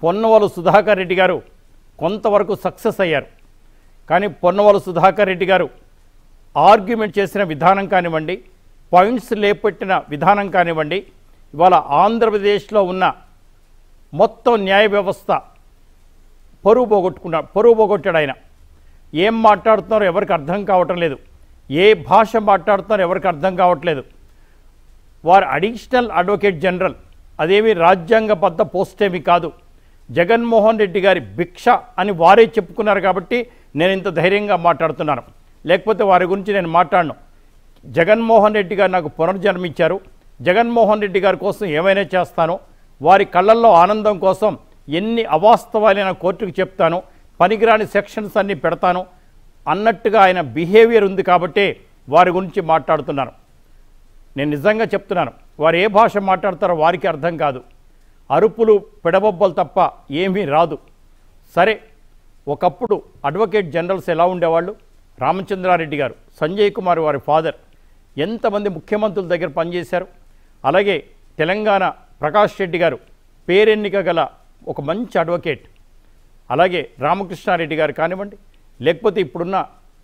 పొన్నవలు సుధాకర్ రెడ్డి గారు కొంతవరకు సక్సెస్ అయ్యారు కానీ పొన్నవలు సుధాకర్ రెడ్డి గారు ఆర్గ్యుమెంట్ చేసిన విధానం కానివ్వండి పాయింట్స్ లేపెట్టిన విధానం కానివ్వండి ఇవాళ ఆంధ్రప్రదేశ్లో ఉన్న మొత్తం న్యాయ వ్యవస్థ పరువు పోగొట్టుకున్నా పరువు పోగొట్టాడు ఆయన ఏం మాట్లాడుతున్నారో ఎవరికి అర్థం కావటం లేదు ఏ భాష మాట్లాడుతున్నారో ఎవరికి అర్థం కావట్లేదు వారు అడిషనల్ అడ్వకేట్ జనరల్ అదేమి రాజ్యాంగబద్ధ పోస్ట్ ఏమి కాదు జగన్మోహన్ రెడ్డి గారి భిక్ష అని వారే చెప్పుకున్నారు కాబట్టి నేను ఇంత ధైర్యంగా మాట్లాడుతున్నాను లేకపోతే వారి గురించి నేను మాట్లాడను జగన్మోహన్ రెడ్డి గారు నాకు పునర్జన్మించారు జగన్మోహన్ రెడ్డి గారి కోసం ఏమైనా చేస్తాను వారి కళ్ళల్లో ఆనందం కోసం ఎన్ని అవాస్తవాలైన కోర్టుకు చెప్తాను పనికిరాని సెక్షన్స్ అన్నీ పెడతాను అన్నట్టుగా ఆయన బిహేవియర్ ఉంది కాబట్టే వారి గురించి మాట్లాడుతున్నాను నేను నిజంగా చెప్తున్నాను వారు ఏ భాష మాట్లాడతారో వారికి అర్థం కాదు అరుపులు పెడబొబ్బలు తప్ప ఏమీ రాదు సరే ఒకప్పుడు అడ్వకేట్ జనరల్స్ ఎలా ఉండేవాళ్ళు రామచంద్రారెడ్డి గారు సంజయ్ కుమార్ వారి ఫాదర్ ఎంతమంది ముఖ్యమంత్రుల దగ్గర పనిచేశారు అలాగే తెలంగాణ ప్రకాష్ రెడ్డి గారు పేరెన్నిక గల ఒక మంచి అడ్వకేట్ అలాగే రామకృష్ణారెడ్డి గారు కానివ్వండి లేకపోతే ఇప్పుడున్న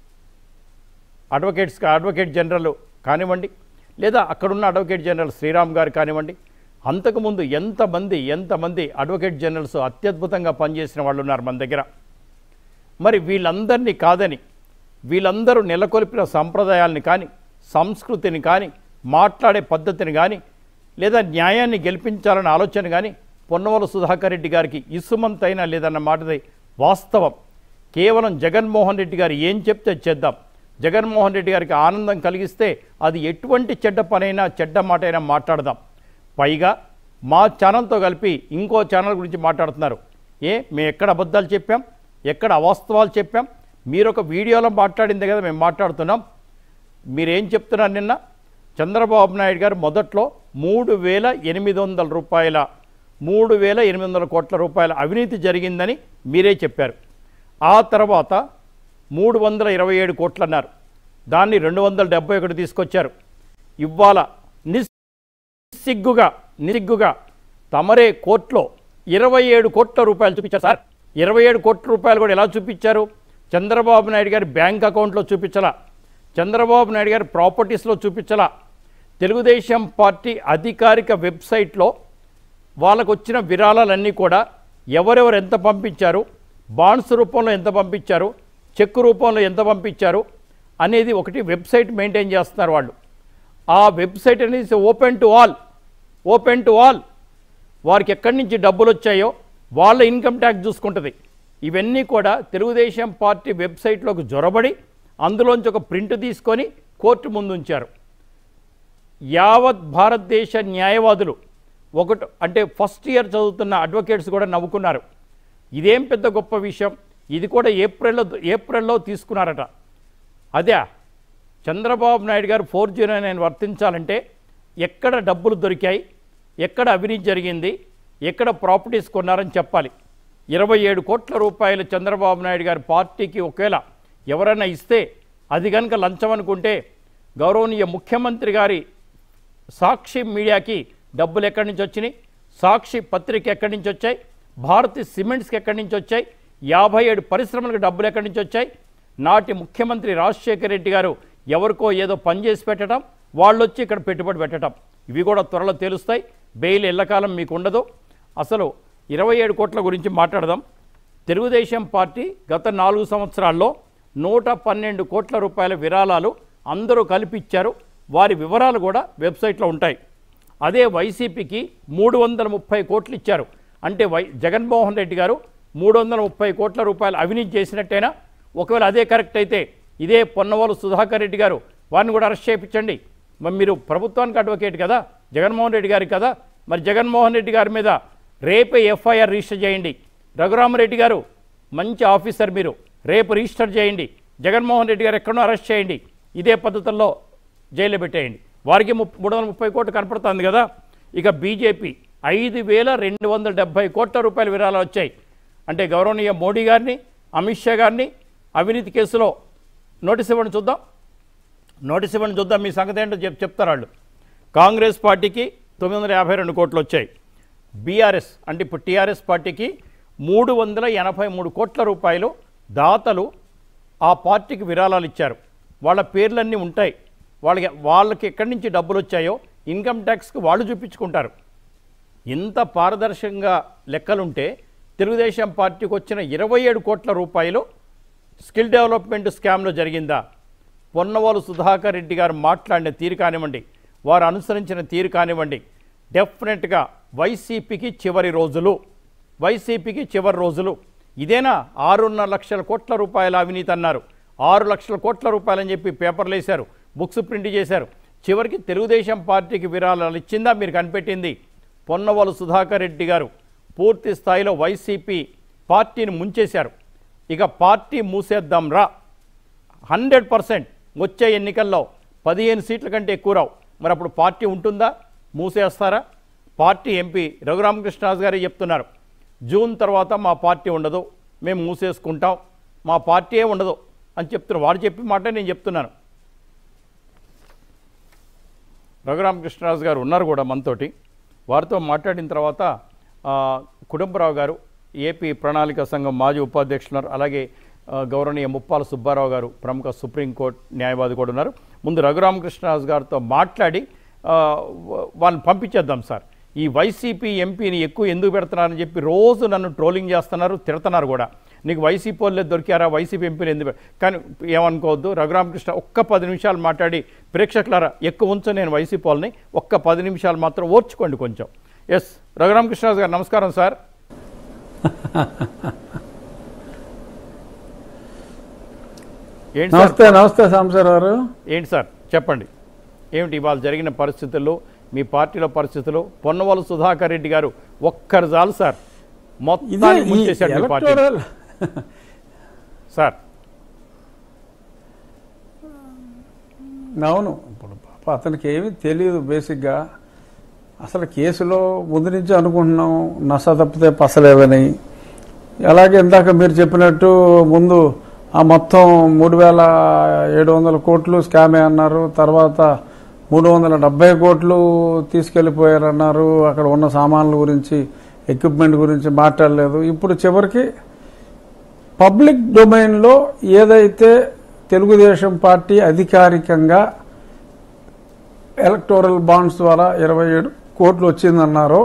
అడ్వకేట్స్ అడ్వకేట్ జనరల్ కానివ్వండి లేదా అక్కడున్న అడ్వకేట్ జనరల్ శ్రీరామ్ గారు కానివ్వండి అంతకుముందు ఎంతమంది ఎంతమంది అడ్వకేట్ జనరల్స్ అత్యద్భుతంగా పనిచేసిన వాళ్ళు ఉన్నారు మన దగ్గర మరి వీళ్ళందరినీ కాదని వీళ్ళందరూ నెలకొల్పిన సంప్రదాయాల్ని కానీ సంస్కృతిని కానీ మాట్లాడే పద్ధతిని కానీ లేదా న్యాయాన్ని గెలిపించాలన్న ఆలోచన కానీ పొన్నవల సుధాకర్ రెడ్డి గారికి ఇసుమంతైనా లేదన్న మాటది వాస్తవం కేవలం జగన్మోహన్ రెడ్డి గారు ఏం చెప్తే చేద్దాం జగన్మోహన్ రెడ్డి గారికి ఆనందం కలిగిస్తే అది ఎటువంటి చెడ్డ పనైనా చెడ్డ మాట అయినా మాట్లాడదాం పైగా మా ఛానల్తో కలిపి ఇంకో ఛానల్ గురించి మాట్లాడుతున్నారు ఏ మేము ఎక్కడ అబద్ధాలు చెప్పాం ఎక్కడ అవాస్తవాలు చెప్పాం మీరు ఒక వీడియోలో మాట్లాడిందే కదా మేము మాట్లాడుతున్నాం మీరేం చెప్తున్నారు నిన్న చంద్రబాబు నాయుడు గారు మొదట్లో మూడు వేల ఎనిమిది వందల రూపాయల మూడు వేల ఎనిమిది వందల కోట్ల రూపాయల అవినీతి జరిగిందని మీరే చెప్పారు ఆ తర్వాత మూడు వందల ఇరవై ఏడు కోట్లు అన్నారు దాన్ని రెండు వందల డెబ్బై ఒకటి తీసుకొచ్చారు ఇవాళ నిస్సిగ్గుగా నిసిగ్గుగా తమరే కోర్టులో ఇరవై ఏడు కోట్ల రూపాయలు చూపించారు సార్ ఇరవై ఏడు కోట్ల రూపాయలు కూడా ఎలా చూపించారు చంద్రబాబు నాయుడు గారి బ్యాంక్ అకౌంట్లో చూపించలా చంద్రబాబు నాయుడు గారి ప్రాపర్టీస్లో చూపించలా తెలుగుదేశం పార్టీ అధికారిక వెబ్సైట్లో వాళ్ళకు వచ్చిన విరాళాలన్నీ కూడా ఎవరెవరు ఎంత పంపించారు బాండ్స్ రూపంలో ఎంత పంపించారు చెక్ రూపంలో ఎంత పంపించారు అనేది ఒకటి వెబ్సైట్ మెయింటైన్ చేస్తున్నారు వాళ్ళు ఆ వెబ్సైట్ అనేది open to all open to all వారికి ఎక్కడి నుంచి డబ్బులు వచ్చాయో వాళ్ళ ఇన్కమ్ ట్యాక్స్ చూసుకుంటుంది ఇవన్నీ కూడా తెలుగుదేశం పార్టీ వెబ్సైట్లోకి జొరబడి అందులోంచి ఒక ప్రింట్ తీసుకొని కోర్టు ముందు ఉంచారు యావత్ భారతదేశ న్యాయవాదులు ఒకటి అంటే ఫస్ట్ ఇయర్ చదువుతున్న అడ్వకేట్స్ కూడా నవ్వుకున్నారు ఇదేం పెద్ద గొప్ప విషయం ఇది కూడా ఏప్రిల్లో ఏప్రిల్లో తీసుకున్నారట అదే చంద్రబాబు నాయుడు గారు ఫోర్ జీరో నైన్ వర్తించాలంటే ఎక్కడ డబ్బులు దొరికాయి ఎక్కడ అవినీతి జరిగింది ఎక్కడ ప్రాపర్టీస్ కొన్నారని చెప్పాలి ఇరవై ఏడు కోట్ల రూపాయలు చంద్రబాబు నాయుడు గారి పార్టీకి ఒకవేళ ఎవరైనా ఇస్తే అది కనుక లంచం అనుకుంటే గౌరవనీయ ముఖ్యమంత్రి గారి సాక్షి మీడియాకి డబ్బులు ఎక్కడి నుంచి వచ్చినాయి సాక్షి పత్రిక ఎక్కడి నుంచి వచ్చాయి భారతి సిమెంట్స్కి ఎక్కడి నుంచి వచ్చాయి యాభై ఏడు పరిశ్రమలకు డబ్బులు ఎక్కడి నుంచి వచ్చాయి నాటి ముఖ్యమంత్రి రాజశేఖర రెడ్డి గారు ఎవరికో ఏదో పని చేసి పెట్టడం వాళ్ళు వచ్చి ఇక్కడ పెట్టుబడి పెట్టడం ఇవి కూడా త్వరలో తెలుస్తాయి బెయిల్ ఎల్లకాలం మీకు ఉండదు అసలు ఇరవై ఏడు కోట్ల గురించి మాట్లాడదాం తెలుగుదేశం పార్టీ గత నాలుగు సంవత్సరాల్లో నూట పన్నెండు కోట్ల రూపాయల విరాళాలు అందరూ కలిపి ఇచ్చారు వారి వివరాలు కూడా వెబ్సైట్లో ఉంటాయి అదే వైసీపీకి మూడు వందల ముప్పై కోట్లు ఇచ్చారు అంటే వై జగన్మోహన్ రెడ్డి గారు మూడు వందల ముప్పై కోట్ల రూపాయలు అవినీతి చేసినట్టేనా ఒకవేళ అదే కరెక్ట్ అయితే ఇదే పొన్నవోలు సుధాకర్ రెడ్డి గారు వారిని కూడా అరెస్ట్ చేయించండి మరి మీరు ప్రభుత్వానికి అడ్వకేట్ కదా జగన్మోహన్ రెడ్డి గారికి కదా మరి జగన్మోహన్ రెడ్డి గారి మీద రేపే ఎఫ్ఐఆర్ రిజిస్టర్ చేయండి రఘురామరెడ్డి గారు మంచి ఆఫీసర్ మీరు రేపు రిజిస్టర్ చేయండి జగన్మోహన్ రెడ్డి గారు ఎక్కడో అరెస్ట్ చేయండి ఇదే పద్ధతుల్లో జైల్లో పెట్టేయండి వారికి ముప్ మూడు వందల ముప్పై కోట్లు కనపడుతుంది కదా ఇక బీజేపీ ఐదు వేల రెండు వందల డెబ్బై కోట్ల రూపాయల విరాళాలు వచ్చాయి అంటే గౌరవనీయ మోడీ గారిని అమిత్ షా గారిని అవినీతి కేసులో నోటీస్ ఇవ్వండి చూద్దాం నోటీస్ ఇవ్వండి చూద్దాం మీ సంగతి ఏంటో చెప్ చెప్తారు వాళ్ళు కాంగ్రెస్ పార్టీకి తొమ్మిది వందల యాభై రెండు కోట్లు వచ్చాయి బీఆర్ఎస్ అంటే ఇప్పుడు టీఆర్ఎస్ పార్టీకి మూడు వందల ఎనభై మూడు కోట్ల రూపాయలు దాతలు ఆ పార్టీకి విరాళాలు ఇచ్చారు వాళ్ళ పేర్లన్నీ ఉంటాయి వాళ్ళకి వాళ్ళకి ఎక్కడి నుంచి డబ్బులు వచ్చాయో ఇన్కమ్ ట్యాక్స్కి వాళ్ళు చూపించుకుంటారు ఇంత పారదర్శకంగా లెక్కలుంటే తెలుగుదేశం పార్టీకి వచ్చిన ఇరవై ఏడు కోట్ల రూపాయలు స్కిల్ డెవలప్మెంట్ స్కామ్లో జరిగిందా పొన్నవాలు సుధాకర్ రెడ్డి గారు మాట్లాడిన తీరు కానివ్వండి వారు అనుసరించిన తీరు కానివ్వండి డెఫినెట్గా వైసీపీకి చివరి రోజులు వైసీపీకి చివరి రోజులు ఇదేనా ఆరున్నర లక్షల కోట్ల రూపాయల అవినీతి అన్నారు ఆరు లక్షల కోట్ల రూపాయలని చెప్పి పేపర్లు వేశారు బుక్స్ ప్రింట్ చేశారు చివరికి తెలుగుదేశం పార్టీకి విరాళాలు ఇచ్చిందా మీరు కనిపెట్టింది పొన్నవలు సుధాకర్ రెడ్డి గారు పూర్తి స్థాయిలో వైసీపీ పార్టీని ముంచేశారు ఇక పార్టీ మూసేద్దాం రా హండ్రెడ్ పర్సెంట్ వచ్చే ఎన్నికల్లో పదిహేను సీట్ల కంటే ఎక్కువ రావు మరి అప్పుడు పార్టీ ఉంటుందా మూసేస్తారా పార్టీ ఎంపీ రఘురామకృష్ణరాజు గారే చెప్తున్నారు జూన్ తర్వాత మా పార్టీ ఉండదు మేము మూసేసుకుంటాం మా పార్టీయే ఉండదు అని చెప్తున్నారు వాడు చెప్పి మాట నేను చెప్తున్నాను రఘురామకృష్ణరాజు గారు ఉన్నారు కూడా మనతోటి వారితో మాట్లాడిన తర్వాత ఆ, కుటుంబరావు గారు ఏపీ ప్రణాళిక సంఘం మాజీ ఉపాధ్యక్షులు ఉన్నారు అలాగే ఆ, గౌరవనీయ ముప్పాల సుబ్బారావు గారు ప్రముఖ సుప్రీంకోర్టు న్యాయవాది కూడా ఉన్నారు ముందు రఘురామకృష్ణరాజు గారితో మాట్లాడి ఆ, వ- వాళ్ళని పంపించేద్దాం సార్ ఈ వైసీపీ ఎంపీని ఎక్కువ ఎందుకు పెడుతున్నారని చెప్పి రోజు నన్ను ట్రోలింగ్ చేస్తున్నారు తిడుతున్నారు కూడా నీకు వైసీపీ వాళ్ళే దొరికారా వైసీపీ ఎంపీని ఎందుకు పె- కానీ ఏమనుకోవద్దు రఘురామకృష్ణ ఒక్క పది నిమిషాలు మాట్లాడి ప్రేక్షకులారా ఎక్కువ ఉంచు నేను వైసీపీ వాళ్ళని ఒక్క పది నిమిషాలు మాత్రం ఓర్చుకోండి కొంచెం ఎస్ రఘురామకృష్ణరాజు గారు నమస్కారం సార్ ఏంటి సార్ నమస్తే నమస్తే సాంబశివరావు గారు ఏంటి సార్ చెప్పండి ఏమిటి ఇవాళ జరిగిన పరిస్థితుల్లో మీ పార్టీలో పరిస్థితులు పొన్నవల సుధాకర్ రెడ్డి గారు ఒక్కరు చాలు సార్ ఇదే మొత్తాన్ని ఈ ముంచేశాడు మీ పార్టీ ఎలక్టోరల్ సార్ అవును ఇప్పుడు పాప అతనికి ఏమీ తెలియదు బేసిక్గా అసలు కేసులో ముందు నుంచి అనుకుంటున్నాం నస తప్పితే పసలేదని అలాగే ఇందాక మీరు చెప్పినట్టు ముందు ఆ మొత్తం మూడు వేల ఏడు వందల కోట్లు స్కామే అన్నారు తర్వాత మూడు వందల డెబ్బై కోట్లు తీసుకెళ్ళిపోయారన్నారు అక్కడ ఉన్న సామాన్ల గురించి ఎక్విప్మెంట్ గురించి మాట్లాడలేదు ఇప్పుడు చివరికి పబ్లిక్ డొమైన్లో ఏదైతే తెలుగుదేశం పార్టీ అధికారికంగా ఎలక్టోరల్ బాండ్స్ ద్వారా ఇరవై ఏడు కోట్లు వచ్చిందన్నారో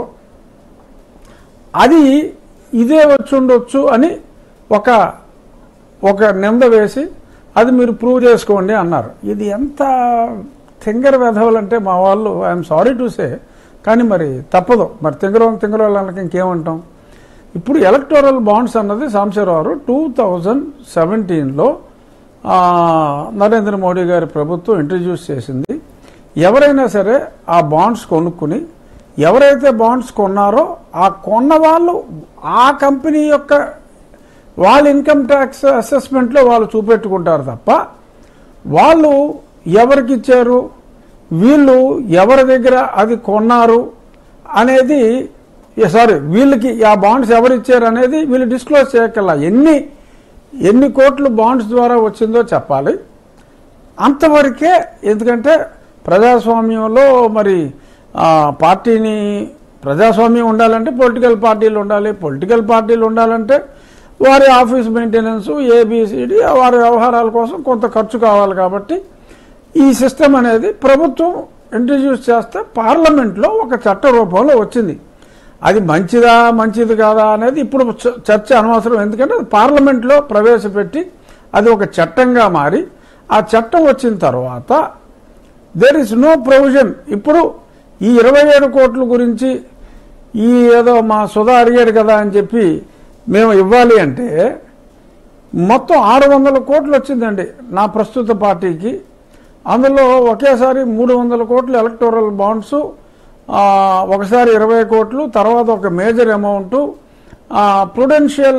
అది ఇదే వచ్చుండొచ్చు అని ఒక ఒక నింద వేసి అది మీరు ప్రూవ్ చేసుకోండి అన్నారు ఇది ఎంత తింగర వెధవలంటే మా వాళ్ళు ఐఎమ్ సారీ టు సే కానీ మరి తప్పదు మరి తింగరం తింగరం వాళ్ళకి ఇంకేమంటాం ఇప్పుడు ఎలక్టోరల్ బాండ్స్ అన్నది సాంశరావు టూ థౌజండ్ సెవెంటీన్లో నరేంద్ర మోడీ గారి ప్రభుత్వం ఇంట్రడ్యూస్ చేసింది ఎవరైనా సరే ఆ బాండ్స్ కొనుక్కుని ఎవరైతే బాండ్స్ కొన్నారో ఆ కొన్న వాళ్ళు ఆ కంపెనీ యొక్క వాళ్ళ ఇన్కమ్ ట్యాక్స్ అసెస్మెంట్లో వాళ్ళు చూపెట్టుకుంటారు తప్ప వాళ్ళు ఎవరికి ఇచ్చారు వీళ్ళు ఎవరి దగ్గర అది కొన్నారు అనేది సారీ వీళ్ళకి ఆ బాండ్స్ ఎవరు ఇచ్చారు అనేది వీళ్ళు డిస్క్లోజ్ చేయక్కర్లా ఎన్ని ఎన్ని కోట్లు బాండ్స్ ద్వారా వచ్చిందో చెప్పాలి అంతవరకే ఎందుకంటే ప్రజాస్వామ్యంలో మరి ఆ, పార్టీని ప్రజాస్వామ్యం ఉండాలంటే పొలిటికల్ పార్టీలు ఉండాలి పొలిటికల్ పార్టీలు ఉండాలంటే వారి ఆఫీస్ మెయింటెనెన్స్ ఏబిసిడి వారి వ్యవహారాల కోసం కొంత ఖర్చు కావాలి కాబట్టి ఈ సిస్టమ్ అనేది ప్రభుత్వం ఇంట్రడ్యూస్ చేస్తే పార్లమెంట్లో ఒక చట్ట రూపంలో వచ్చింది అది మంచిదా మంచిది కాదా అనేది ఇప్పుడు చ- చర్చ అనవసరం ఎందుకంటే అది పార్లమెంట్లో ప్రవేశపెట్టి అది ఒక చట్టంగా మారి ఆ చట్టం వచ్చిన తర్వాత దేర్ ఇస్ నో ప్రొవిజన్ ఇప్పుడు ఈ ఇరవై ఏడు కోట్ల గురించి ఈ ఏదో మా సుధా అడిగాడు కదా అని చెప్పి మేము ఇవ్వాలి అంటే మొత్తం ఆరు వందల కోట్లు వచ్చిందండి నా ప్రస్తుత పార్టీకి అందులో ఒకేసారి మూడు వందల కోట్లు ఎలక్టోరల్ బాండ్స్ ఒకసారి ఇరవై కోట్లు తర్వాత ఒక మేజర్ అమౌంట్ ప్రుడెన్షియల్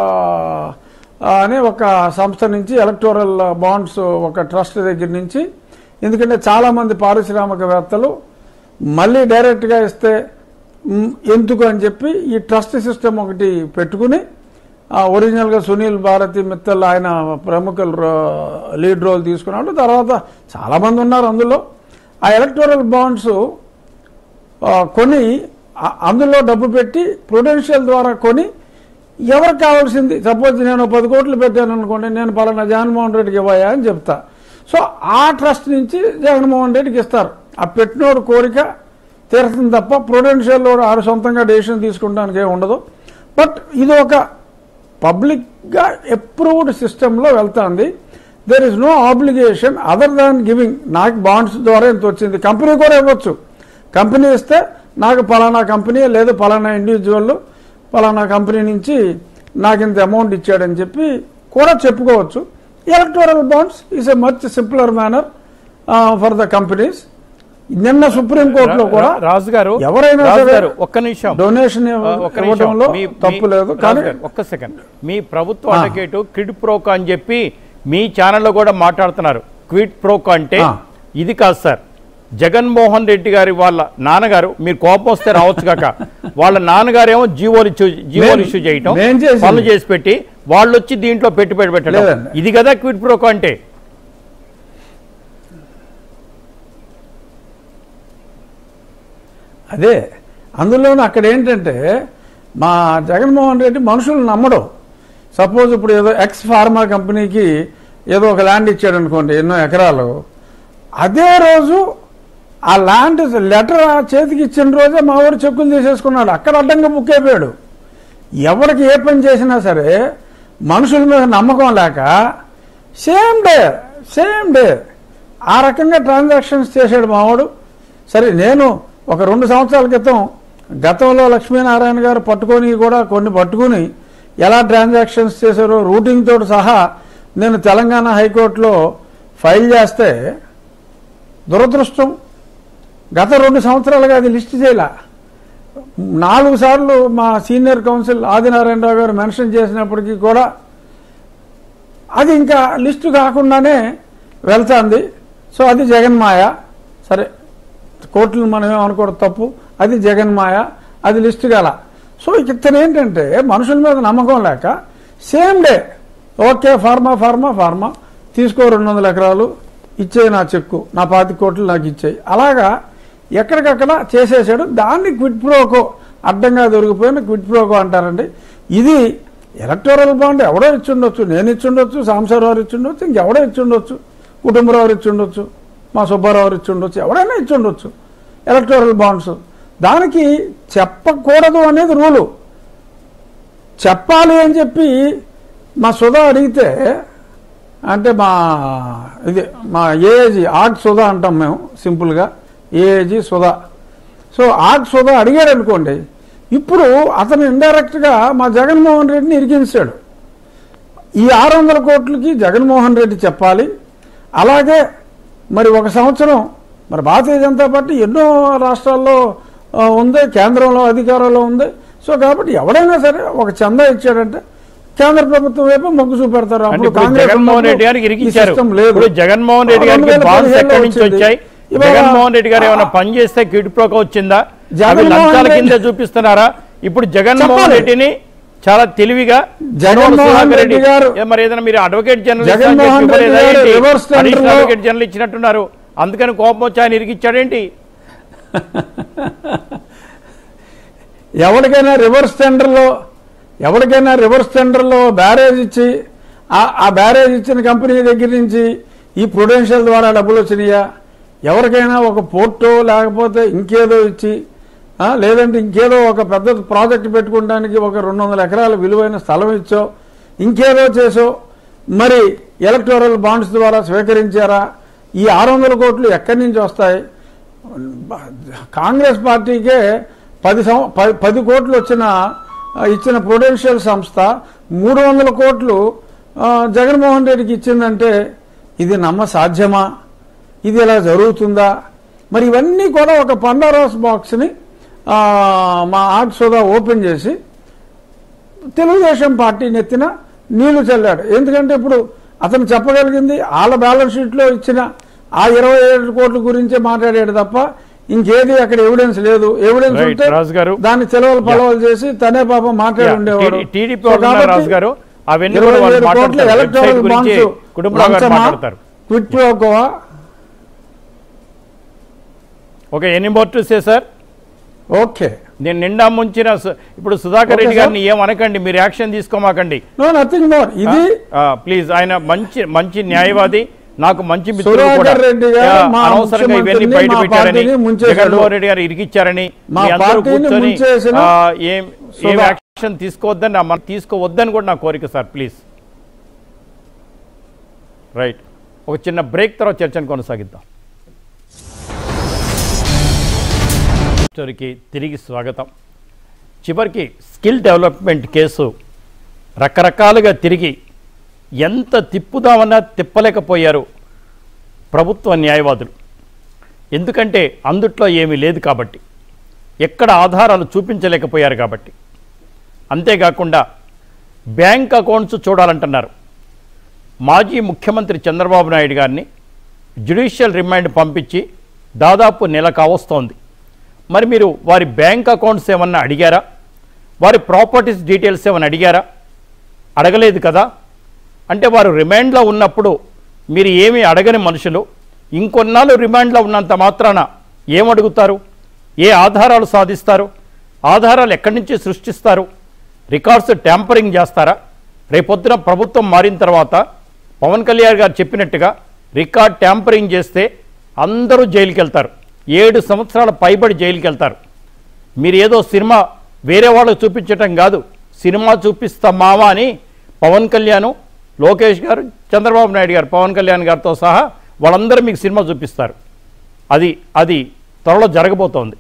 అనే ఒక సంస్థ నుంచి ఎలక్టోరల్ బాండ్స్ ఒక ట్రస్ట్ దగ్గర నుంచి ఎందుకంటే చాలామంది పారిశ్రామికవేత్తలు మళ్ళీ డైరెక్ట్గా ఇస్తే మ్, ఎందుకు అని చెప్పి ఈ ట్రస్ట్ సిస్టమ్ ఒకటి పెట్టుకుని ఆ, ఒరిజినల్గా సునీల్ భారతి మిత్తల్ ఆయన ప్రముఖులు రో- లీడ్ రోల్ తీసుకున్నాడు తర్వాత చాలామంది ఉన్నారు అందులో ఆ ఎలక్టోరల్ బాండ్స్ ఆ, కొని ఆ- అందులో డబ్బు పెట్టి ప్రొడెన్షియల్ ద్వారా కొని ఎవరికి కావాల్సింది సపోజ్ నేను పది కోట్లు పెట్టాను అనుకోండి నేను పలానా జగన్మోహన్ రెడ్డికి ఇవ్వయా అని చెప్తా సో ఆ ట్రస్ట్ నుంచి జగన్మోహన్ రెడ్డికి ఇస్తారు ఆ పెట్టినోడు కోరిక తీరుతుంది తప్ప ప్రొడెన్షియల్లో ఆడు సొంతంగా డెసిషన్ తీసుకుంటానికి ఏమి ఉండదు బట్ ఇది ఒక పబ్లిక్గా అప్రూవ్డ్ సిస్టంలో వెళ్తుంది there is no obligation other than giving నాకు బాండ్స్ ద్వారా ఇంత వచ్చింది కంపెనీ కూడా ఇవ్వచ్చు కంపెనీ ఇస్తే నాకు పలానా కంపెనీ లేదా పలానా ఇండివిజువల్ పలానా కంపెనీ నుంచి నాకు ఇంత అమౌంట్ ఇచ్చాడని చెప్పి కూడా చెప్పుకోవచ్చు electoral bonds is a much simpler manner for the companies నిన్న సుప్రీంకోర్టులో కూడా రా- రాజు గారు ఎవరైనా రాజు సరే గారు ఒక్క నిమిషం డొనేషన్ ఆ, ఒక్క నిమిషం. ఇవ్వడంలో మీ- తప్పు మీ- లేదు రాజు కానీ గారు, ఒక్క సెకండ్ మీ ప్రభుత్వ అడ్వకేట్ క్విడ్ ప్రోకో అని చెప్పి మీ ఛానల్లో కూడా మాట్లాడుతున్నారు క్విడ్ ప్రోకో అంటే ఆ. ఇది కాదు సార్ జగన్మోహన్ రెడ్డి గారి వాళ్ళ నాన్నగారు మీరు కోపం వస్తే రావచ్చు కాక వాళ్ళ నాన్నగారు ఏమో జీవోలు ఇష్యూ జీవోలు మేం- ఇష్యూ చేయటం మేం చేసింది. పనులు చేసి పెట్టి వాళ్ళు వచ్చి దీంట్లో పెట్టుబడి పెట్టడం లేదండి. ఇది కదా క్విడ్ ప్రోకో అంటే అదే అందులోనూ అక్కడ ఏంటంటే మా జగన్మోహన్ రెడ్డి మనుషులు నమ్మడు సపోజ్ ఇప్పుడు ఏదో ఎక్స్ ఫార్మా కంపెనీకి ఏదో ఒక ల్యాండ్ ఇచ్చాడు అనుకోండి ఎన్నో ఎకరాలు అదే రోజు ఆ ల్యాండ్ లెటర్ ఆ చేతికి ఇచ్చిన రోజే మా ఊరు చెక్కులు తీసేసుకున్నాడు అక్కడ అడ్డంగా బుక్ అయిపోయాడు ఎవరికి ఏ పని చేసినా సరే మనుషుల మీద నమ్మకం లేక సేమ్ డే సేమ్ డే ఆ రకంగా ట్రాన్సాక్షన్స్ చేశాడు మావాడు సరే నేను ఒక రెండు సంవత్సరాల క్రితం గతంలో లక్ష్మీనారాయణ గారు పట్టుకొని కూడా కొన్ని పట్టుకుని ఎలా ట్రాన్సాక్షన్స్ చేశారో రూటింగ్ తోటి సహా నేను తెలంగాణ హైకోర్టులో ఫైల్ చేస్తే దురదృష్టం గత రెండు సంవత్సరాలుగా అది లిస్ట్ చేయలే నాలుగు సార్లు మా సీనియర్ కౌన్సిల్ ఆదినారాయణరావు గారు మెన్షన్ చేసినప్పటికీ కూడా అది ఇంకా లిస్టు కాకుండానే వెళ్తుంది సో అది జగన్మాయ సరే కోర్టులు మనం ఏమనుకోవడం తప్పు అది జగన్మాయ అది లిస్టు గల సో ఇతను ఏంటంటే మనుషుల మీద నమ్మకం లేక same day okay pharma pharma pharma తీసుకో రెండు వందల ఎకరాలు ఇచ్చేయి నా చెక్కు నా పాతి కోట్లు నాకు ఇచ్చేయి అలాగా ఎక్కడికక్కడ చేసేసాడు దాన్ని క్విడ్ ప్రోకో అడ్డంగా దొరికిపోయిన క్విడ్ ప్రోకో అంటారండి ఇది ఎలక్టోరల్ బాండ్ ఎవడో ఇచ్చుండొచ్చు నేను ఇచ్చుండొచ్చు సాంబశివరావు ఇచ్చుండొచ్చు ఇంకెవడో ఇచ్చుండొచ్చు కుటుంబరావు ఇచ్చుండొచ్చు మా సుబ్బారావు ఇచ్చుండొచ్చు ఎవడైనా ఇచ్చుండొచ్చు ఎలక్టోరల్ బాండ్స్ దానికి చెప్పకూడదు అనేది రూలు చెప్పాలి అని చెప్పి మా సుధా అడిగితే అంటే మా ఇది మా ఏఏజీ ఆగ్ సుధా అంటాం మేము సింపుల్గా ఏఏజీ సుధా సో ఆగ్ సుధా అడిగాడు అనుకోండి ఇప్పుడు అతను ఇండైరెక్ట్గా మా జగన్మోహన్ రెడ్డిని ఇరికించాడు ఈ ఆరు వందల కోట్లకి జగన్మోహన్ రెడ్డి చెప్పాలి అలాగే మరి ఒక సంవత్సరం మరి భారతీయ జనతా పార్టీ ఎన్నో రాష్ట్రాల్లో ఆ, ఉంది కేంద్రంలో అధికారంలో ఉంది సో కాబట్టి ఎవడైనా సరే ఒక చందా ఇచ్చాడంటే కేంద్ర ప్రభుత్వం వైపు మొగ్గు చూపెడతారు అంటే అప్పుడు ఇప్పుడు కాంగ్రెస్ జగన్మోహన్ రెడ్డి ఉన్నప్పుడు గారికి ఈ ఇరికించారు సిస్టమ్ లేదు ఇప్పుడు జగన్మోహన్ రెడ్డి గారికి 2015 బాండ్స్ ఎక్కడి నుంచి వచ్చింది. వచ్చాయి ఇవాళ- జగన్మోహన్ రెడ్డి గారు ఏమైనా పని చేస్తే కిడ్ ప్రోక వచ్చిందా అవి జగన్మోహన్ లంచాల రెడ్డి- కింద చూపిస్తున్నారా ఇప్పుడు జగన్మోహన్ చెప్పాలి. రెడ్డిని చాలా తెలివిగా జగన్మోహన్ మనోహర్ సుధాకర్ రెడ్డి గారు- ఏ మరి ఏదైనా మీరు advocate general Jaganmohan Reddy garu reverse టెండర్లో- అడ్వకేట్ జనరల్ ఇచ్చినట్టున్నారు అందుకని కోపం వచ్చి ఆయన ఇరికిచ్చాడేంటి ఎవరికైనా రివర్స్ టెండర్లో ఎవరికైనా రివర్స్ టెండర్లో బ్యారేజ్ ఇచ్చి ఆ- ఆ బ్యారేజ్ ఇచ్చిన కంపెనీ దగ్గర నుంచి ఈ ప్రొడెన్షియల్ ద్వారా డబ్బులు వచ్చినాయా ఎవరికైనా ఒక పోర్టో లేకపోతే ఇంకేదో ఇచ్చి ఆ, లేదంటే ఇంకేదో ఒక పెద్ద ప్రాజెక్ట్ పెట్టుకోవడానికి ఒక రెండు వందల ఎకరాల విలువైన స్థలం ఇచ్చో ఇంకేదో చేసో మరి ఎలక్టోరల్ బాండ్స్ ద్వారా స్వీకరించారా ఈ ఆరు వందల కోట్లు ఎక్కడి నుంచి వస్తాయి కాంగ్రెస్ పార్టీకే పది సం ప- పది కోట్లు వచ్చిన ఆ, ఇచ్చిన ప్రొడెన్షియల్ సంస్థ మూడు వందల కోట్లు ఆ, జగన్మోహన్ రెడ్డికి ఇచ్చిందంటే ఇది నమ్మ సాధ్యమా ఇది ఇలా జరుగుతుందా మరి ఇవన్నీ కూడా ఒక పండరాస్ బాక్స్ని ఆ, మా ఆర్ట్ సోదా ఓపెన్ చేసి తెలుగుదేశం పార్టీ నెత్తిన నీళ్లు చల్లాడు ఎందుకంటే ఇప్పుడు అతను చెప్పగలిగింది వాళ్ళ బ్యాలెన్స్ షీట్లో ఇచ్చిన ఆ ఇరవై ఏడు కోట్ల గురించే మాట్లాడాడు తప్ప ఇంకేది అక్కడ ఎవిడెన్స్ లేదు ఎవిడెన్స్ Right, ఉంటే రాజు గారు. దాన్ని చెలవలు పలవలు చేసి తనే పాపం మాట్లాడి ఉండేవాడు టీడీపీ సో కాబట్టి రాజు గారు అవన్నీ ఇరవై కూడా వాళ్ళు ఏడు కోట్ల మాట్లాడతారు. ఎలక్టోరల్ వెబ్సైట్ గురించి బాండ్స్ కుటుంబరావు గారు లంచమా? మాట్లాడతారు క్విట్ ప్రోకోవా okay any more to say sir okay నేను నిండా ముంచిన సు- ఇప్పుడు సుధాకర్ ఓకే రెడ్డి సార్. గారిని ఏం అనకండి మీరు యాక్షన్ తీసుకోమాకండి నో నథింగ్ మోర్ ఇది ప్లీజ్ ఆయన మంచి మంచి న్యాయవాది నాకు మంచి మిత్రుడు సుధాకర్ కూడా రెడ్డి గారు యా, మా అనవసరంగా ఇవన్నీ ముఖ్యమంత్రిని, బయట మా పెట్టారని పార్టీని ముంచేశాడు. జగన్మోహన్ రెడ్డి గారు ఇరికిచ్చారని మా మీ అందరూ పార్టీని కూర్చొని ముంచేసిన ఆ, ఏం ఏం సుధా. యాక్షన్ తీసుకోవద్దని నా- మనం తీసుకోవద్దని కూడా నా కోరిక సార్ ప్లీజ్ రైట్ ఒక చిన్న బ్రేక్ తర్వాత చర్చను కొనసాగిద్దాం స్టోరీకి తిరిగి స్వాగతం చివరికి స్కిల్ డెవలప్మెంట్ కేసు రకరకాలుగా తిరిగి ఎంత తిప్పుదామన్నా తిప్పలేకపోయారు ప్రభుత్వ న్యాయవాదులు ఎందుకంటే అందుట్లో ఏమీ లేదు కాబట్టి ఎక్కడ ఆధారాలు చూపించలేకపోయారు కాబట్టి అంతేకాకుండా బ్యాంక్ అకౌంట్స్ చూడాలంటున్నారు మాజీ ముఖ్యమంత్రి చంద్రబాబు నాయుడు గారిని జ్యుడిషియల్ రిమాండ్ పంపించి దాదాపు నెల కావస్తోంది మరి మీరు వారి బ్యాంక్ అకౌంట్స్ ఏమన్నా అడిగారా వారి ప్రాపర్టీస్ డీటెయిల్స్ ఏమైనా అడిగారా అడగలేదు కదా అంటే వారు రిమాండ్లో ఉన్నప్పుడు మీరు ఏమీ అడగని మనుషులు ఇంకొన్నాళ్ళు రిమాండ్లో ఉన్నంత మాత్రాన ఏమడుగుతారు ఏ ఆధారాలు సాధిస్తారు ఆధారాలు ఎక్కడి నుంచి సృష్టిస్తారు రికార్డ్స్ ట్యాంపరింగ్ చేస్తారా రేపొద్దున ప్రభుత్వం మారిన తర్వాత పవన్ కళ్యాణ్ గారు చెప్పినట్టుగా రికార్డ్ ట్యాంపరింగ్ చేస్తే అందరూ జైలుకి వెళ్తారు ఏడు సంవత్సరాల పైబడి జైలుకి వెళ్తారు మీరు ఏదో సినిమా వేరే వాళ్ళకు చూపించటం కాదు సినిమా చూపిస్తాం మావా అని పవన్ కళ్యాణ్ లోకేష్ గారు చంద్రబాబు నాయుడు గారు పవన్ కళ్యాణ్ గారితో సహా వాళ్ళందరూ మీకు సినిమా చూపిస్తారు అది అది త్వరలో జరగబోతోంది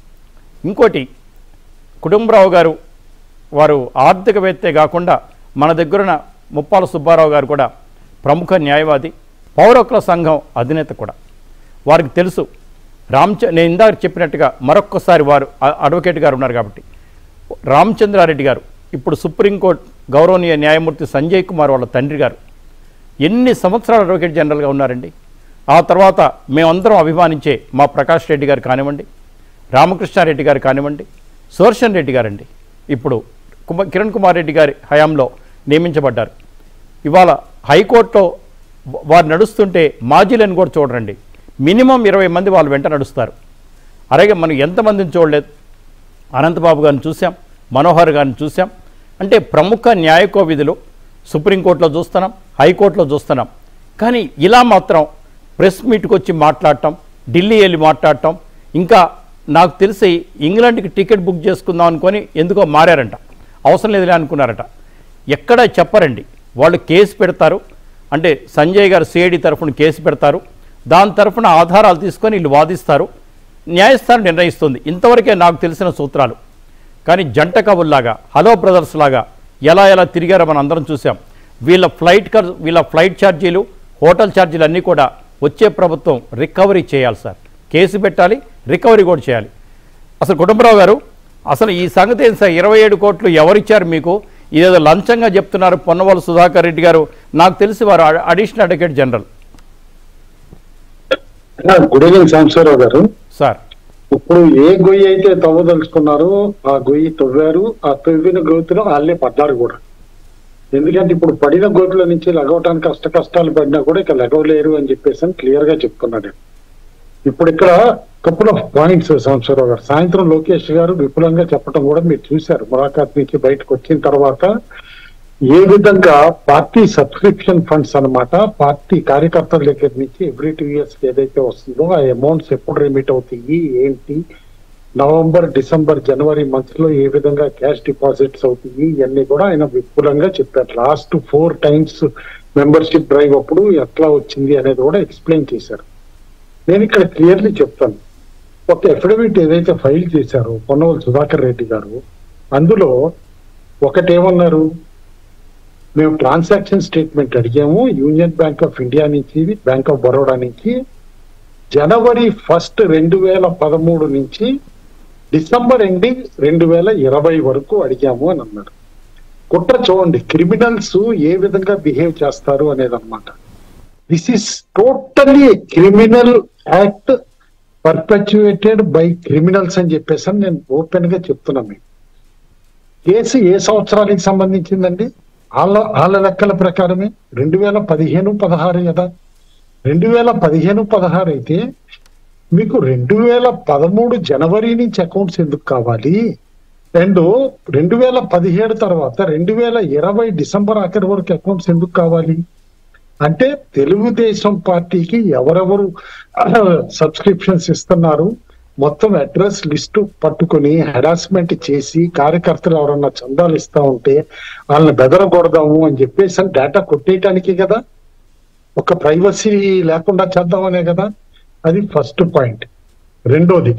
ఇంకోటి కుటుంబరావు గారు వారు ఆర్థికవేత్తే కాకుండా మన దగ్గరున్న ముప్పాల సుబ్బారావు గారు కూడా ప్రముఖ న్యాయవాది పౌర హక్కుల సంఘం అధినేత కూడా వారికి తెలుసు రామచ నేను ఇందాక చెప్పినట్టుగా మరొక్కసారి వారు అ- అడ్వకేట్ గారు ఉన్నారు కాబట్టి రామచంద్రారెడ్డి గారు ఇప్పుడు సుప్రీంకోర్టు గౌరవనీయ న్యాయమూర్తి సంజయ్ కుమార్ వాళ్ళ తండ్రి గారు ఎన్ని సంవత్సరాలు అడ్వకేట్ జనరల్గా ఉన్నారండి ఆ తర్వాత మేమందరం అభిమానించే మా ప్రకాష్ రెడ్డి గారు కానివ్వండి రామకృష్ణారెడ్డి గారు కానివ్వండి సుదర్శన్ రెడ్డి గారండి ఇప్పుడు కుమ కిరణ్ కుమార్ రెడ్డి గారి హయాంలో నియమించబడ్డారు ఇవాళ హైకోర్టులో వా- వారు నడుస్తుంటే మాజీలను కూడా చూడరండి మినిమం ఇరవై మంది వాళ్ళు వెంట నడుస్తారు అలాగే మనం ఎంతమందిని చూడలేదు అనంతబాబు గారిని చూసాం మనోహర్ గారిని చూసాం అంటే ప్రముఖ న్యాయ కోవిధులు సుప్రీంకోర్టులో చూస్తున్నాం హైకోర్టులో చూస్తున్నాం కానీ ఇలా మాత్రం ప్రెస్ మీట్కి వచ్చి మాట్లాడటం ఢిల్లీ వెళ్ళి మాట్లాడటం ఇంకా నాకు తెలిసి ఇంగ్లాండ్కి టికెట్ బుక్ చేసుకుందాం అనుకొని ఎందుకో మారారంట అవసరం లేదులే అనుకున్నారట ఎక్కడ చెప్పరండి వాళ్ళు కేసు పెడతారు అంటే సంజయ్ గారు సిఐడి తరఫున కేసు పెడతారు దాని తరఫున ఆధారాలు తీసుకొని వీళ్ళు వాదిస్తారు న్యాయస్థానం నిర్ణయిస్తుంది ఇంతవరకే నాకు తెలిసిన సూత్రాలు కానీ జంట కవుల్లాగా హలో బ్రదర్స్ లాగా ఎలా ఎలా తిరిగారో మనం అందరం చూసాం వీళ్ళ ఫ్లైట్ ఖర్చు వీళ్ళ ఫ్లైట్ ఛార్జీలు హోటల్ ఛార్జీలు అన్నీ కూడా వచ్చే ప్రభుత్వం రికవరీ చేయాలి సార్ కేసు పెట్టాలి రికవరీ కూడా చేయాలి అసలు కుటుంబరావు గారు అసలు ఈ సంగతి ఏంటి సార్ ఇరవై ఏడు కోట్లు ఎవరిచ్చారు మీకు ఇదేదో లంచంగా చెప్తున్నారు పొన్నవాళ్ళు సుధాకర్ రెడ్డి గారు నాకు తెలిసి వారు అడ- additional advocate general good evening Sambasiva Rao garu sir ఇప్పుడు ఏ గొయ్యి అయితే తవ్వదలుచుకున్నారో ఆ గొయ్యి తవ్వారు ఆ తవ్విన గోతులో వాళ్ళే పడ్డారు కూడా ఎందుకంటే ఇప్పుడు పడిన గోతుల నుంచి లగవటానికి కష్ట కష్టాలు పడినా కూడా ఇక లగవలేరు అని చెప్పేసి అని క్లియర్ గా చెప్తున్నాడు ఇప్పుడు ఇక్కడ కపుల్ ఆఫ్ పాయింట్స్ సంవత్సరావు గారు సాయంత్రం లోకేష్ గారు విపులంగా చెప్పడం కూడా మీరు చూశారు ములాఖాత్ నుంచి బయటకు వచ్చిన తర్వాత ఏ విధంగా పార్టీ సబ్స్క్రిప్షన్ ఫండ్స్ అన్నమాట పార్టీ కార్యకర్తల దగ్గర నుంచి ఎవ్రీ టూ ఇయర్స్ ఏదైతే వస్తుందో ఆ అమౌంట్స్ ఎప్పుడు రిమిట్ అవుతాయి ఏంటి నవంబర్ డిసెంబర్ జనవరి మంత్ లో ఏ విధంగా క్యాష్ డిపాజిట్స్ అవుతాయి ఇవన్నీ కూడా ఆయన విపులంగా చెప్పారు last four times membership drive అప్పుడు ఎట్లా వచ్చింది అనేది కూడా ఎక్స్ప్లెయిన్ చేశారు నేను ఇక్కడ క్లియర్లీ చెప్తాను ఒక అఫిడవిట్ ఏదైతే ఫైల్ చేశారో పొన్నవల్ సుధాకర్ రెడ్డి గారు అందులో ఒకటేమన్నారు మేము ట్రాన్సాక్షన్ స్టేట్మెంట్ అడిగాము యూనియన్ బ్యాంక్ ఆఫ్ ఇండియా నుంచి బ్యాంక్ ఆఫ్ బరోడా నుంచి జనవరి ఫస్ట్ రెండు వేల పదమూడు నుంచి డిసెంబర్ ఎండింగ్ రెండు వేల ఇరవై వరకు అడిగాము అని అన్నారు కుట్ర చూడండి క్రిమినల్స్ ఏ విధంగా బిహేవ్ చేస్తారు అనేది అనమాట this is totally criminal act perpetuated by criminals అని చెప్పేసి అని నేను ఓపెన్ గా చెప్తున్నా మీకు కేసు ఏ సంవత్సరానికి సంబంధించిందండి వాళ్ళ వాళ్ళ లెక్కల ప్రకారమే రెండు వేల పదిహేను పదహారు కదా రెండు వేల పదిహేను పదహారు అయితే మీకు రెండు వేల పదమూడు జనవరి నుంచి అకౌంట్స్ ఎందుకు కావాలి అండ్ రెండు వేల పదిహేడు తర్వాత రెండు వేల ఇరవై డిసెంబర్ ఆఖరి వరకు అకౌంట్స్ ఎందుకు కావాలి అంటే తెలుగుదేశం పార్టీకి ఎవరెవరు సబ్స్క్రిప్షన్స్ ఇస్తున్నారు మొత్తం అడ్రస్ లిస్టు పట్టుకొని హెరాస్మెంట్ చేసి కార్యకర్తలు ఎవరన్నా చందాలు ఇస్తా ఉంటే వాళ్ళని బెదరగొడదాము అని చెప్పేసి డేటా కొట్టేయటానికి కదా ఒక ప్రైవసీ లేకుండా చేద్దామనే కదా అది ఫస్ట్ పాయింట్ రెండోది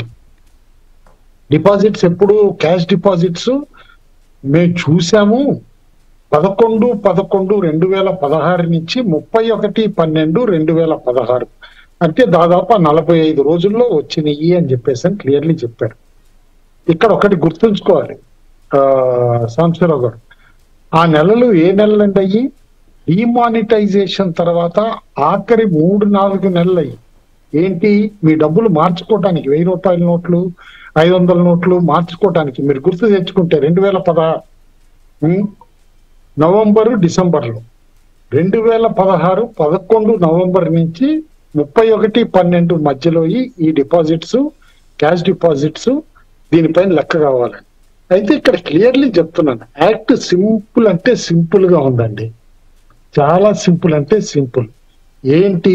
డిపాజిట్స్ ఎప్పుడు క్యాష్ డిపాజిట్స్ మేము చూసాము పదకొండు పదకొండు రెండు వేల పదహారు నుంచి ముప్పై ఒకటి పన్నెండు రెండు వేల పదహారు అంటే దాదాపు నలభై ఐదు రోజుల్లో వచ్చినాయి అని చెప్పేసి అని క్లియర్లీ చెప్పారు ఇక్కడ ఒకటి గుర్తుంచుకోవాలి ఆ, సాంబశివరావు గారు ఆ నెలలు ఏ నెలలు అండి అయ్యి డిమానిటైజేషన్ తర్వాత ఆఖరి మూడు నాలుగు నెలలు అయ్యి ఏంటి మీ డబ్బులు మార్చుకోవటానికి వెయ్యి రూపాయల నోట్లు ఐదు వందల నోట్లు మార్చుకోవటానికి మీరు గుర్తు తెచ్చుకుంటే రెండు వేల పదహారు ఉం? నవంబరు డిసెంబర్లో రెండు వేల పదహారు పదకొండు నవంబర్ నుంచి ముప్పై ఒకటి పన్నెండు మధ్యలో ఈ- ఈ డిపాజిట్స్ క్యాష్ డిపాజిట్స్ దీనిపైన లెక్క కావాలని అయితే ఇక్కడ క్లియర్లీ చెప్తున్నాను యాక్ట్ సింపుల్ అంటే సింపుల్ గా ఉందండి చాలా సింపుల్ అంటే సింపుల్ ఏంటి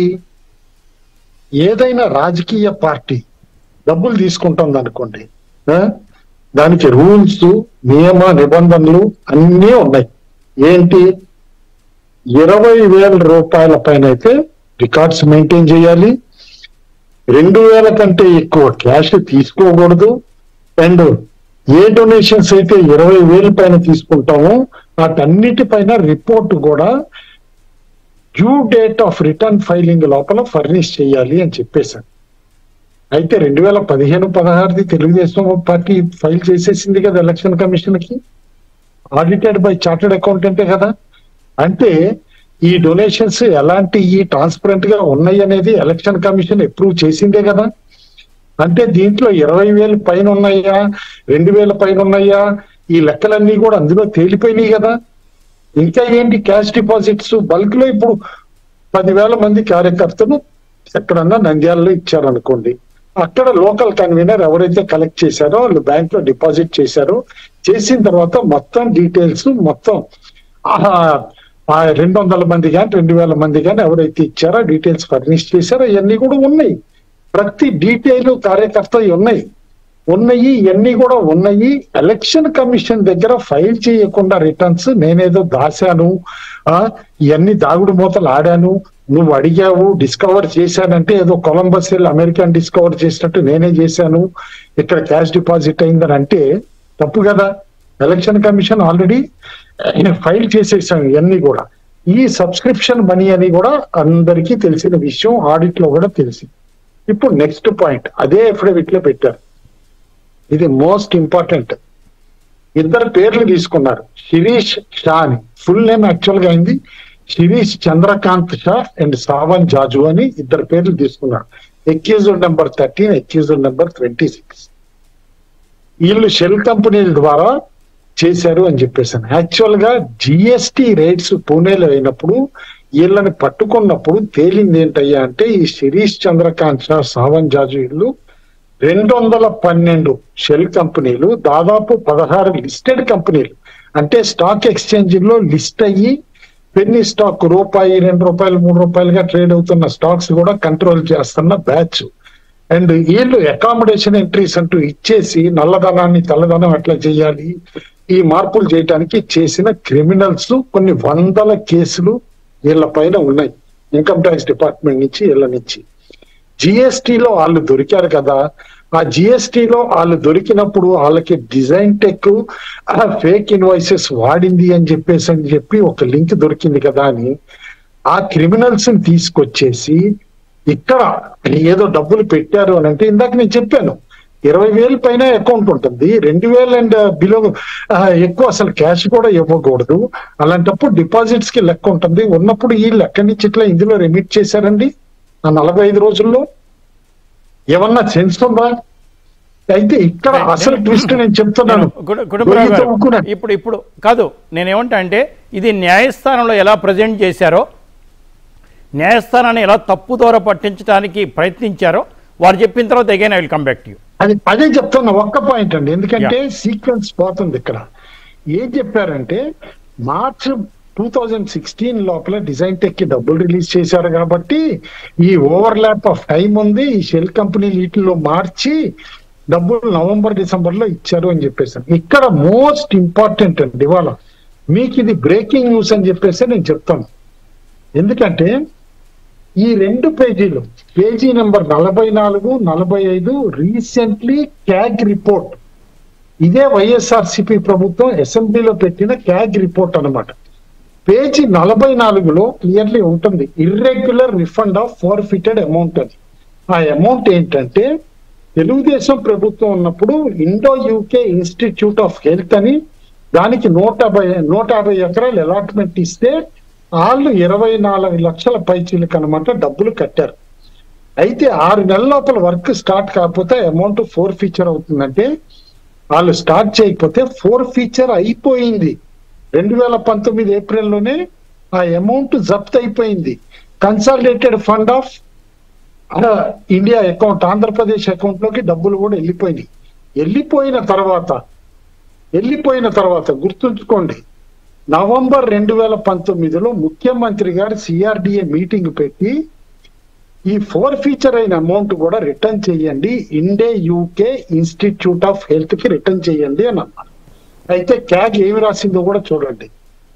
ఏదైనా రాజకీయ పార్టీ డబ్బులు తీసుకుంటుంది అనుకోండి ఆ? దానికి రూల్స్ నియమ నిబంధనలు అన్నీ ఉన్నాయి ఏంటి ఇరవై వేల రూపాయల పైన అయితే రికార్డ్స్ మెయింటైన్ చేయాలి రెండు వేల కంటే ఎక్కువ క్యాష్ తీసుకోకూడదు అండ్ ఏ డొనేషన్స్ అయితే ఇరవై వేల పైన తీసుకుంటామో వాటన్నిటిపైన రిపోర్ట్ కూడా due date of return filing లోపల ఫర్నిష్ చేయాలి అని చెప్పేశాను అయితే రెండు వేల పదిహేను పదహారుది తెలుగుదేశం పార్టీ ఫైల్ చేసేసింది కదా ఎలక్షన్ కమిషన్ కి ఆడిటెడ్ బై చార్టెడ్ అకౌంటెంటే కదా అంటే ఈ డొనేషన్స్ ఎలాంటి ఈ ట్రాన్స్పరెంట్ గా ఉన్నాయి అనేది ఎలక్షన్ కమిషన్ అప్రూవ్ చేసిందే కదా అంటే దీంట్లో ఇరవై వేలు పైన ఉన్నాయా రెండు వేల పైన ఉన్నాయా ఈ లెక్కలన్నీ కూడా అందులో తేలిపోయినాయి కదా ఇంకా ఏంటి క్యాష్ డిపాజిట్స్ బల్క్ లో ఇప్పుడు పదివేల మంది కార్యకర్తలు ఎక్కడన్నా నంద్యాలలో ఇచ్చారనుకోండి అక్కడ లోకల్ కన్వీనర్ ఎవరైతే కలెక్ట్ చేశారో వాళ్ళు బ్యాంక్ లో డిపాజిట్ చేశారో చేసిన తర్వాత మొత్తం డీటెయిల్స్ మొత్తం ఆ- ఆ రెండు వందల మంది కానీ రెండు వేల మంది కానీ ఎవరైతే ఇచ్చారో డీటెయిల్స్ ఫర్నిష్ చేశారో ఇవన్నీ కూడా ఉన్నాయి ప్రతి డీటెయిల్ కార్యకర్త ఉన్నాయి ఉన్నాయి ఇవన్నీ కూడా ఉన్నాయి ఎలక్షన్ కమిషన్ దగ్గర ఫైల్ చేయకుండా రిటర్న్స్ నేనేదో దాశాను ఆ ఇవన్నీ దాగుడు మూతలు ఆడాను నువ్వు అడిగావు డిస్కవర్ చేశానంటే ఏదో కొలంబస్ వెళ్ళి అమెరికన్ డిస్కవర్ చేసినట్టు నేనే చేశాను ఇక్కడ క్యాష్ డిపాజిట్ అయిందని అంటే తప్పు కదా ఎలక్షన్ కమిషన్ ఆల్రెడీ ఫైల్ చేసేసాను ఇవన్నీ కూడా ఈ సబ్స్క్రిప్షన్ మనీ అని కూడా అందరికీ తెలిసిన విషయం ఆడిట్ లో కూడా తెలిసింది ఇప్పుడు నెక్స్ట్ పాయింట్ అదే అఫిడవిట్ లో పెట్టారు ఇది మోస్ట్ ఇంపార్టెంట్ ఇద్దరు పేర్లు తీసుకున్నారు శిరీష్ షా అని ఫుల్ నేమ్ యాక్చువల్ గా అయింది శిరీష్ చంద్రకాంత్ షా అండ్ సావన్ జాజు అని ఇద్దరు పేర్లు తీసుకున్నారు accused number thirteen accused number twenty six వీళ్ళు షెల్ కంపెనీల ద్వారా చేశారు అని చెప్పేసాను యాక్చువల్ గా జిఎస్టి రేట్స్ పూణేలో అయినప్పుడు వీళ్ళని పట్టుకున్నప్పుడు తేలింది ఏంటయ్యా అంటే ఈ శిరీష్ చంద్రకాంత్ షా సావన్ జాజు ఇల్లు రెండు వందల పన్నెండు షెల్ కంపెనీలు దాదాపు పదహారు లిస్టెడ్ కంపెనీలు అంటే స్టాక్ ఎక్స్చేంజ్ లో లిస్ట్ అయ్యి పెన్ని స్టాక్ రూపాయి రెండు రూపాయలు మూడు రూపాయలుగా ట్రేడ్ అవుతున్న స్టాక్స్ కూడా కంట్రోల్ చేస్తున్న బ్యాచ్ అండ్ వీళ్ళు అకామిడేషన్ ఎంట్రీస్ అంటూ ఇచ్చేసి నల్లధనాన్ని తెల్లధనం ఎట్లా చేయాలి ఈ మార్పులు చేయడానికి చేసిన క్రిమినల్స్ కొన్ని వందల కేసులు వీళ్ళ పైన ఉన్నాయి ఇన్కమ్ ట్యాక్స్ డిపార్ట్మెంట్ నుంచి వీళ్ళ నుంచి జిఎస్టిలో వాళ్ళు దొరికారు కదా ఆ జిఎస్టిలో వాళ్ళు దొరికినప్పుడు వాళ్ళకి డిజైన్ టెక్ ఫేక్ ఇన్వాయిసెస్ వాడింది అని చెప్పేసి అని చెప్పి ఒక లింక్ దొరికింది కదా అని ఆ క్రిమినల్స్ ని తీసుకొచ్చేసి ఇక్కడ ఏదో డబ్బులు పెట్టారు అని అంటే ఇందాక నేను చెప్పాను ఇరవై వేలు పైన అకౌంట్ ఉంటుంది రెండు వేలు అండ్ బిలో ఎక్కువ అసలు క్యాష్ కూడా ఇవ్వకూడదు అలాంటప్పుడు డిపాజిట్స్ కి లెక్క ఉంటుంది ఉన్నప్పుడు ఈ లెక్క నుంచి ఇట్లా ఇందులో రెమిట్ చేశారండి ఆ నలభై ఐదు రోజుల్లో ఏమన్నా సెన్స్ ఉందా అయితే ఇక్కడ అసలు ట్విస్ట్ నేను చెప్తున్నాను గుడ- గుడపరావు గారు, గొయ్యి తవ్వుకున్నాను. ఇప్పుడు ఇప్పుడు కాదు నేనేమంటా అంటే ఇది న్యాయస్థానంలో ఎలా ప్రజెంట్ చేశారో న్యాయస్థానాన్ని ఎలా తప్పుదోర పట్టించడానికి ప్రయత్నించారో వారు చెప్పిన తర్వాత again I will come back to you అది అదే చెప్తున్నా ఒక్క పాయింట్ అండి ఎందుకంటే సీక్వెన్స్ పోతుంది ఇక్కడ ఏం చెప్పారంటే మార్చ్ టూ థౌజండ్ సిక్స్టీన్ లోపల డిజైన్ టెక్ కి డబ్బులు రిలీజ్ చేశారు కాబట్టి ఈ ఓవర్ ల్యాప్ ఆఫ్ టైం ఉంది ఈ షెల్ కంపెనీ వీటిలో మార్చి డబ్బులు నవంబర్ డిసెంబర్ లో ఇచ్చారు అని చెప్పేసి ఇక్కడ మోస్ట్ ఇంపార్టెంట్ అండి ఇవాళ మీకు ఇది బ్రేకింగ్ న్యూస్ అని చెప్పేసి నేను చెప్తాను ఎందుకంటే ఈ రెండు పేజీలు పేజీ నెంబర్ నలభై నాలుగు నలభై ఐదు రీసెంట్లీ క్యాగ్ రిపోర్ట్ ఇదే వైఎస్ఆర్సిపి ప్రభుత్వం అసెంబ్లీలో పెట్టిన క్యాగ్ రిపోర్ట్ అన్నమాట పేజీ నలభై నాలుగులో క్లియర్లీ ఉంటుంది irregular refund of forfeited amount అని ఆ అమౌంట్ ఏంటంటే తెలుగుదేశం ప్రభుత్వం ఉన్నప్పుడు Indo UK Institute of Health అని దానికి నూట యాభై నూట యాభై ఎకరాలు అలాట్మెంట్ ఇస్తే వాళ్ళు ఇరవై నాలుగు లక్షల పైచీలకు అనమాట డబ్బులు కట్టారు అయితే ఆరు నెలల లోపల వర్క్ స్టార్ట్ కాకపోతే అమౌంట్ ఫోర్ ఫీచర్ అవుతుందంటే వాళ్ళు స్టార్ట్ చేయకపోతే ఫోర్ ఫీచర్ అయిపోయింది రెండు వేల పంతొమ్మిది ఏప్రిల్లోనే ఆ అమౌంట్ జప్త్ అయిపోయింది consolidated fund of India account Andhra Pradesh account లోకి డబ్బులు కూడా వెళ్ళిపోయినాయి వెళ్ళిపోయిన తర్వాత వెళ్ళిపోయిన తర్వాత గుర్తుంచుకోండి నవంబర్ రెండు వేల పంతొమ్మిదిలో ముఖ్యమంత్రి గారు సిఆర్డిఏ మీటింగ్ పెట్టి ఈ ఫోర్ ఫీచర్ అయిన అమౌంట్ కూడా రిటర్న్ చేయండి Indo UK Institute of Health కి రిటర్న్ చేయండి అని అన్నారు అయితే క్యాగ్ ఏమి రాసిందో కూడా చూడండి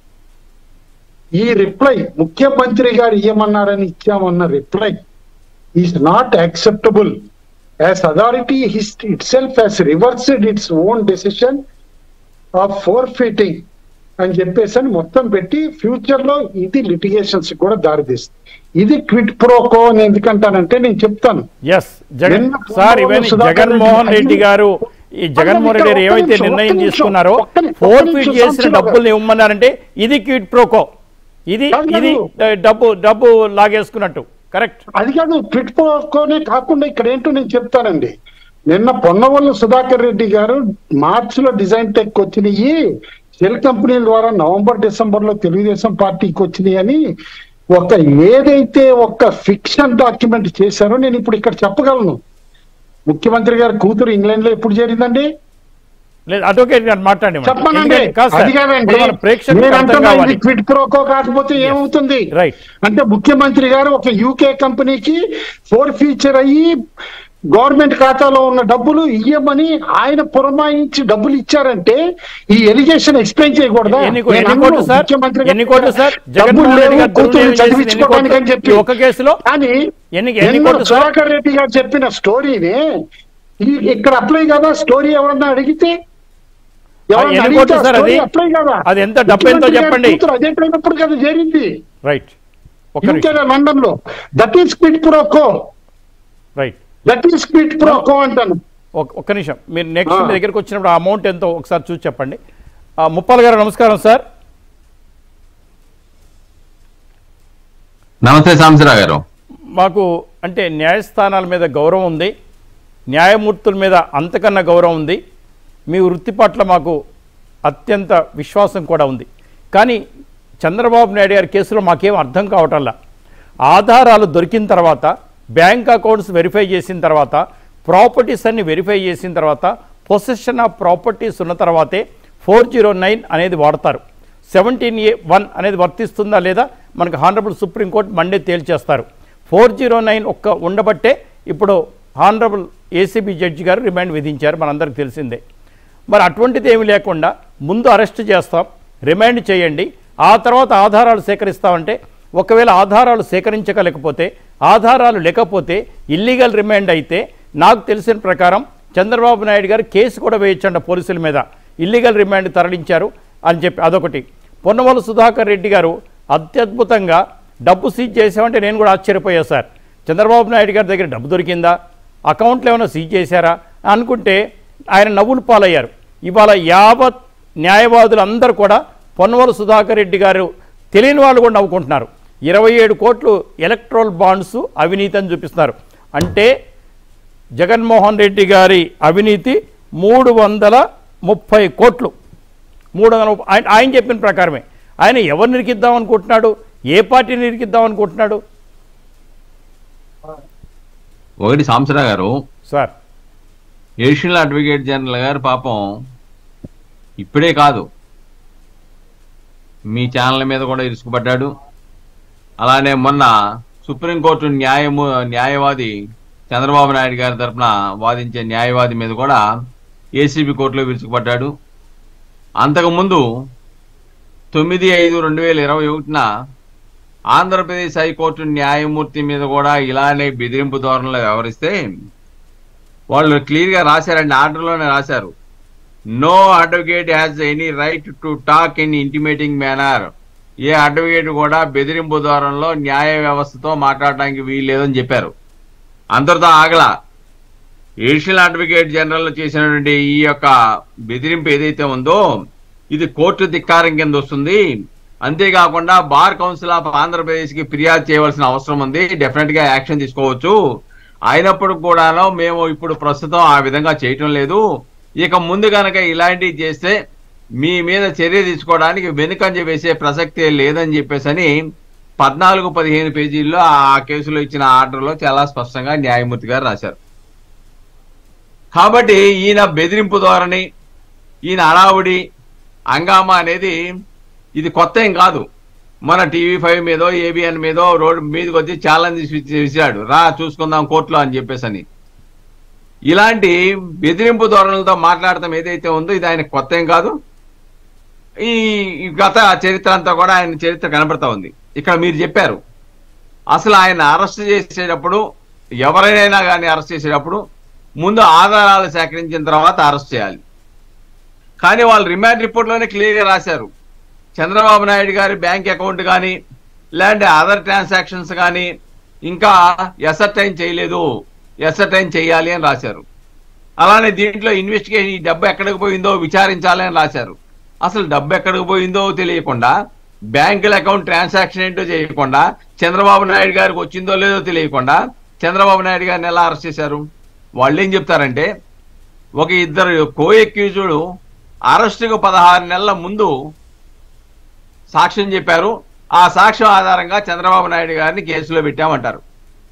ఈ రిప్లై ముఖ్యమంత్రి గారు ఇయ్యమన్నారని ఇచ్చామన్న reply is not acceptable as authority his itself as reversed its own decision of forfeiting అని చెప్పేసి అని మొత్తం పెట్టి ఫ్యూచర్ లో ఇది లిటిగేషన్స్ కూడా దారితీస్తుంది ఇది క్విట్ ప్రోకో అని ఎందుకంటానంటే నేను చెప్తాను ఎస్ జగన్ నిన్న సార్ పూర్వం ఇవన్నీ సుధాకర్ జగన్మోహన్ రెడ్డి రెడ్డి గారు ఈ జగన్మోహన్ రెడ్డి గారు ఒక్క ఏవైతే నిమిషం, నిర్ణయం ఒక్క నిమిషం, తీసుకున్నారో ఒక్క నిమిషం, ఫోర్ ఒక్క ఫీట్ నిమిషం, చేసిన సంశీరావు డబ్బుల్ని ఇవ్వమన్నారంటే ఇది క్విట్ ప్రోకో ఇది కాదు, ఇది కాదు. డబ్బు డబ్బు లాగేసుకున్నట్టు కరెక్ట్ అది కాదు ట్విట్ ప్రోకోనే కాకుండా ఇక్కడ ఏంటో నేను చెప్తానండి నిన్న పొన్నవల్లు సుధాకర్ రెడ్డి గారు మార్చ్ లో డిజైన్ టెక్ వచ్చినాయి సెల్ కంపెనీల ద్వారా నవంబర్ డిసెంబర్ లో తెలుగుదేశం పార్టీకి వచ్చినాయి అని ఒక ఏదైతే ఒక ఫిక్షన్ డాక్యుమెంట్ చేశారో నేను ఇప్పుడు ఇక్కడ చెప్పగలను ముఖ్యమంత్రి గారి కూతురు ఇంగ్లాండ్ లో ఎప్పుడు చేరిందండి లేదు అడ్వకేట్ గారు మాట్లాడండి చెప్పనండి ఎందుకంటే కాదు సార్, అది కాదండి ఇప్పుడు మన ప్రేక్షకులకు నేను అర్థం అంటున్నా కావాలి ఇది క్విట్ ప్రోకో కాకపోతే ఏమవుతుంది రైట్ అంటే ముఖ్యమంత్రి గారు ఒక యూకే కంపెనీకి ఫోర్ ఫీచర్ అయ్యి గవర్నమెంట్ ఖాతాలో ఉన్న డబ్బులు ఇయ్యమని ఆయన పురమాయించి డబ్బులు ఇచ్చారంటే ఈ ఎలిగేషన్ ఎక్స్ప్లెయిన్ చేయకూడదా ఎన్ని కో- నేను ఎన్ని అన్ను, కోట్లు సార్ ముఖ్యమంత్రి గారు ఎన్ని కోట్లు సార్ డబ్బులు జగన్మోహన్ రెడ్డి లేవు, గారు కూతుర్ని దుర్వినియోగం చేసింది ఎన్ని చదివించుకోవడానికి అని కోట్లు? చెప్పి ఈ ఒక్క కేసులో కానీ ఎన్ని- ఎన్ని నిన్న కోట్లు సార్? సుధాకర్ రెడ్డి గారు చెప్పిన స్టోరీని ఈ- ఇక్కడ అప్లై కదా స్టోరీ ఎవరన్నా అడిగితే ఎవరన్నా ఎన్ని అడిగితే కోట్లు సార్ ఆ story అది? అప్లై కదా అది ఎంత డబ్బు ఎంతో ముఖ్యమంత్రి గారి చెప్పండి. కూతురు అదే టైనప్పుడు కదా జరిగింది రైట్ ఒక్క నిమిషం యూకే లండన్ లో that is quid pro quo right that is quid pro quo అంటాను ఒక- ఒక్క నిమిషం మీరు నెక్స్ట్ ఆ. మీ దగ్గరికి వచ్చినప్పుడు ఆ అమౌంట్ ఎంతో ఒకసారి చూసి చెప్పండి ఆ, ముప్పాల గారు నమస్కారం సార్ నమస్తే సాంబశివరావు గారు మాకు అంటే న్యాయస్థానాల మీద గౌరవం ఉంది న్యాయమూర్తుల మీద అంతకన్నా గౌరవం ఉంది మీ వృత్తి పట్ల మాకు అత్యంత విశ్వాసం కూడా ఉంది కానీ చంద్రబాబు నాయుడు గారి కేసులో మాకేం అర్థం కావటంలా ఆధారాలు దొరికిన తర్వాత బ్యాంక్ అకౌంట్స్ వెరిఫై చేసిన తర్వాత ప్రాపర్టీస్ అన్ని వెరిఫై చేసిన తర్వాత పొసెషన్ ఆఫ్ ప్రాపర్టీస్ ఉన్న తర్వాతే ఫోర్ జీరో నైన్ అనేది వాడతారు సెవెంటీన్ ఏ వన్ అనేది వర్తిస్తుందా లేదా మనకు హానరబుల్ సుప్రీంకోర్టు మండే తేల్చేస్తారు ఫోర్ జీరో నైన్ ఒక్క ఉండబట్టే ఇప్పుడు honourable ACB judge garu remand విధించారు మనందరికి తెలిసిందే మరి అటువంటిది ఏమీ లేకుండా ముందు అరెస్ట్ చేస్తాం రిమాండ్ చేయండి ఆ తర్వాత ఆధారాలు సేకరిస్తామంటే ఒకవేళ ఆధారాలు సేకరించగలేకపోతే ఆధారాలు లేకపోతే ఇల్లీగల్ రిమాండ్ అయితే నాకు తెలిసిన ప్రకారం చంద్రబాబు నాయుడు గారు కేసు కూడా వేయొచ్చండ పోలీసుల మీద ఇల్లీగల్ రిమాండ్ తరలించారు అని చెప్పి అదొకటి పొన్నవల సుధాకర్ రెడ్డి గారు అత్యద్భుతంగా డబ్బు సీజ్ చేసామంటే నేను కూడా ఆశ్చర్యపోయా సార్ చంద్రబాబు నాయుడు గారి దగ్గర డబ్బు దొరికిందా అకౌంట్లు ఏమైనా సీజ్ చేశారా అనుకుంటే ఆయన నవ్వులు పాలయ్యారు ఇవాళ యావత్ న్యాయవాదులు అందరూ కూడా పొన్నవల సుధాకర్ రెడ్డి గారు తెలియని వాళ్ళు కూడా నవ్వుకుంటున్నారు ఇరవై ఏడు కోట్లు ఎలక్ట్రల్ బాండ్స్ అవినీతి అని చూపిస్తున్నారు అంటే జగన్మోహన్ రెడ్డి గారి అవినీతి మూడు వందల ముప్పై కోట్లు మూడు వందల ముప్పై- ఆయన ఆయన చెప్పిన ప్రకారమే ఆయన ఎవరిని నిరికిద్దాం అనుకుంటున్నాడు ఏ పార్టీని నిరికిద్దాం అనుకుంటున్నాడు ఒకటి సాంసరా గారు సార్ ఎడిషనల్ అడ్వకేట్ జనరల్ గారు పాపం ఇప్పుడే కాదు మీ ఛానల్ మీద కూడా ఇరుసుకుపడ్డాడు అలానే మొన్న సుప్రీంకోర్టు న్యాయము న్యాయవాది చంద్రబాబు నాయుడు గారి తరఫున వాదించే న్యాయవాది మీద కూడా ఏసీబీ కోర్టులో విరుచుకుపడ్డాడు అంతకుముందు తొమ్మిది ఐదు రెండు వేల ఇరవై ఒకటిన ఆంధ్రప్రదేశ్ హైకోర్టు న్యాయమూర్తి మీద కూడా ఇలానే బెదిరింపు ధోరణిలో వ్యవహరిస్తే వాళ్ళు క్లియర్గా రాశారండి ఆర్డర్లోనే రాశారు no advocate has any right to talk in intimidating manner ఏ అడ్వకేట్ కూడా బెదిరింపు ధోరణిలో న్యాయ వ్యవస్థతో మాట్లాడడానికి వీల్లేదని చెప్పారు అందరితో ఆగల ఎడిషనల్ అడ్వకేట్ జనరల్ చేసినటువంటి ఈ యొక్క బెదిరింపు ఏదైతే ఉందో ఇది కోర్టు ధిక్కారం కింద వస్తుంది అంతేకాకుండా బార్ కౌన్సిల్ ఆఫ్ ఆంధ్రప్రదేశ్ కి ఫిర్యాదు చేయవలసిన అవసరం ఉంది డెఫినెట్ గా యాక్షన్ తీసుకోవచ్చు అయినప్పుడు కూడాను మేము ఇప్పుడు ప్రస్తుతం ఆ విధంగా చేయటం లేదు ఇక ముందు కనుక ఇలాంటివి చేస్తే మీ మీద చర్య తీసుకోవడానికి వెనుకంజ వేసే ప్రసక్తే లేదని చెప్పేసి అని పద్నాలుగు పదిహేను పేజీల్లో ఆ కేసులో ఇచ్చిన ఆర్డర్లో చాలా స్పష్టంగా న్యాయమూర్తి గారు రాశారు కాబట్టి ఈయన బెదిరింపు ధోరణి ఈయన అడావుడి హంగామా అనేది ఇది కొత్త ఏం కాదు మన టీవీ ఫైవ్ మీదో ఏబిఎన్ మీదో రోడ్డు మీదకి వచ్చి ఛాలెంజ్ విసిరాడు రా చూసుకుందాం కోర్టులో అని చెప్పేసి అని ఇలాంటి బెదిరింపు ధోరణులతో మాట్లాడటం ఏదైతే ఉందో ఇది ఆయన కొత్త ఏం కాదు ఈ ఈ గత చరిత్ర అంతా కూడా ఆయన చరిత్ర కనబడతా ఉంది ఇక్కడ మీరు చెప్పారు అసలు ఆయన అరెస్ట్ చేసేటప్పుడు ఎవరైనా కానీ అరెస్ట్ చేసేటప్పుడు ముందు ఆధారాలు సేకరించిన తర్వాత అరెస్ట్ చేయాలి కానీ వాళ్ళు రిమాండ్ రిపోర్ట్లోనే క్లియర్గా రాశారు చంద్రబాబు నాయుడు గారి బ్యాంక్ అకౌంట్ కానీ లేదంటే అదర్ ట్రాన్సాక్షన్స్ కానీ ఇంకా ఎసర్టైన్ చేయలేదు ఎసర్టైన్ చేయాలి అని రాశారు అలానే దీంట్లో ఇన్వెస్టిగేషన్ ఈ డబ్బు ఎక్కడికి పోయిందో విచారించాలి అని రాశారు అసలు డబ్బు ఎక్కడికి పోయిందో తెలియకుండా బ్యాంకుల అకౌంట్ ట్రాన్సాక్షన్ ఏంటో చేయకుండా చంద్రబాబు నాయుడు గారికి వచ్చిందో లేదో తెలియకుండా చంద్రబాబు నాయుడు గారిని ఎలా అరెస్ట్ చేశారు వాళ్ళు ఏం చెప్తారంటే ఒక ఇద్దరు కో ఎక్యూజుడు అరెస్టుకు పదహారు నెలల ముందు సాక్ష్యం చెప్పారు ఆ సాక్ష్యం ఆధారంగా చంద్రబాబు నాయుడు గారిని కేసులో పెట్టామంటారు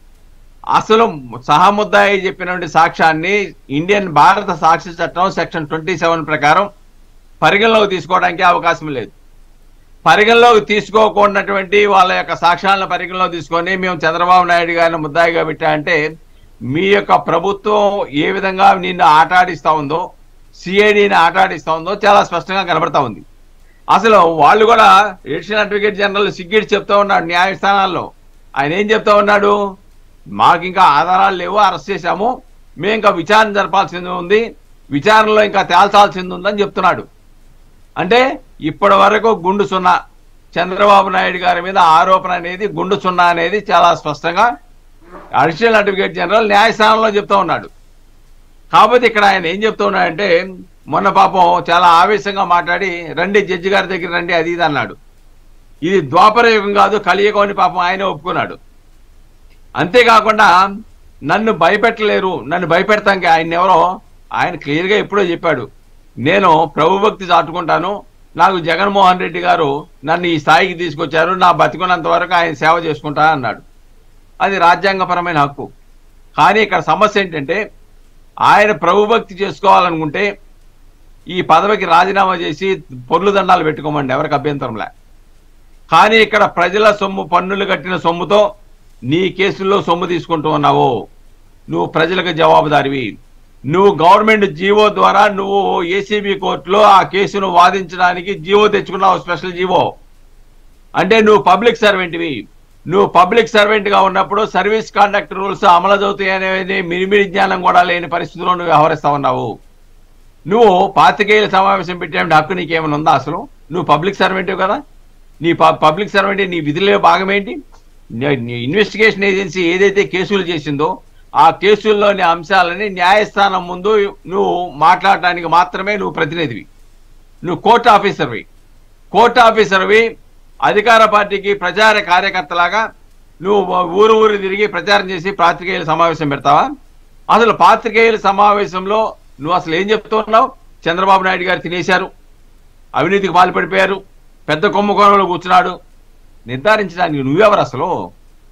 అసలు సహముద్దాయి చెప్పినటువంటి సాక్ష్యాన్ని ఇండియన్ భారత సాక్షి చట్టం సెక్షన్ ట్వంటీ సెవెన్ ప్రకారం పరిగణలోకి తీసుకోవడానికి అవకాశం లేదు పరిగణలోకి తీసుకోకుండాటువంటి వాళ్ళ యొక్క సాక్ష్యాలను పరిగణలోకి తీసుకొని మేము చంద్రబాబు నాయుడు గారిని ముద్దాయిగా పెట్టామంటే మీ యొక్క ప్రభుత్వం ఏ విధంగా నిన్ను ఆటాడిస్తా ఉందో సిఐడిని ఆటాడిస్తా ఉందో చాలా స్పష్టంగా కనబడతా ఉంది అసలు వాళ్ళు కూడా ఎడిషనల్ అడ్వకేట్ జనరల్ సిగ్గిడి చెప్తా ఉన్నాడు న్యాయస్థానాల్లో ఆయన ఏం చెప్తా ఉన్నాడు మాకు ఇంకా ఆధారాలు లేవు అరెస్ట్ చేశాము మేము ఇంకా విచారణ జరపాల్సింది ఉంది విచారణలో ఇంకా తేల్చాల్సింది ఉందని చెప్తున్నాడు అంటే ఇప్పటి వరకు గుండు సున్నా చంద్రబాబు నాయుడు గారి మీద ఆరోపణ అనేది గుండు సున్నా అనేది చాలా స్పష్టంగా అడిషనల్ అడ్వకేట్ జనరల్ న్యాయస్థానంలో చెప్తా ఉన్నాడు కాకపోతే ఇక్కడ ఆయన ఏం చెప్తా ఉన్నాడంటే మొన్న పాపం చాలా ఆవేశంగా మాట్లాడి రండి జడ్జి గారి దగ్గర రండి అది ఇది అన్నాడు ఇది ద్వాపర యుగం కాదు కలియుగం అని పాపం ఆయన ఒప్పుకున్నాడు అంతేకాకుండా నన్ను భయపెట్టలేరు నన్ను భయపెడతానికి ఆయన ఎవరో ఆయన క్లియర్గా ఎప్పుడో చెప్పాడు నేను ప్రభుభక్తి చాటుకుంటాను నాకు జగన్మోహన్ రెడ్డి గారు నన్ను ఈ స్థాయికి తీసుకొచ్చారు నా బతికున్నంత వరకు ఆయన సేవ చేసుకుంటా అన్నాడు అది రాజ్యాంగపరమైన హక్కు కానీ ఇక్కడ సమస్య ఏంటంటే ఆయన ప్రభుభక్తి చేసుకోవాలనుకుంటే ఈ పదవికి రాజీనామా చేసి పొర్లు దండాలు పెట్టుకోమండి ఎవరికి అభ్యంతరంలే కానీ ఇక్కడ ప్రజల సొమ్ము పన్నులు కట్టిన సొమ్ముతో నీ కేసుల్లో సొమ్ము తీసుకుంటూ ఉన్నావు నువ్వు ప్రజలకు జవాబుదారివి నువ్వు గవర్నమెంట్ జీవో ద్వారా నువ్వు ఏసీబీ కోర్టులో ఆ కేసును వాదించడానికి జీవో తెచ్చుకున్నావు స్పెషల్ జీవో అంటే నువ్వు పబ్లిక్ సర్వెంట్వి నువ్వు పబ్లిక్ సర్వెంట్ గా ఉన్నప్పుడు సర్వీస్ కాండక్ట్ రూల్స్ అమలు అవుతాయి అనేది మినిమిడి జ్ఞానం కూడా లేని పరిస్థితిలో నువ్వు వ్యవహరిస్తా ఉన్నావు నువ్వు పాతికేయుల సమావేశం పెట్టే హక్కు నీకేమైనా ఉందా అసలు నువ్వు పబ్లిక్ సర్వెంట్ కదా నీ పబ్లిక్ సర్వెంట్ నీ విధుల భాగం ఏంటి నీ- నీ ఇన్వెస్టిగేషన్ ఏజెన్సీ ఏదైతే కేసులు చేసిందో ఆ కేసుల్లోని అంశాలని న్యాయస్థానం ముందు నువ్వు మాట్లాడటానికి మాత్రమే నువ్వు ప్రతినిధివి నువ్వు కోర్టు ఆఫీసర్వి కోర్టు ఆఫీసర్వి అధికార పార్టీకి ప్రచార కార్యకర్తలాగా నువ్వు ఊరు ఊరు తిరిగి ప్రచారం చేసి పాత్రికేయుల సమావేశం పెడతావా అసలు పాత్రికేయుల సమావేశంలో నువ్వు అసలు ఏం చెప్తున్నావు చంద్రబాబు నాయుడు గారు తినేశారు అవినీతికి పాల్పడిపోయారు పెద్ద కుంభకోణంలో కూర్చున్నాడు నిర్ధారించడానికి నువ్వెవరు అసలు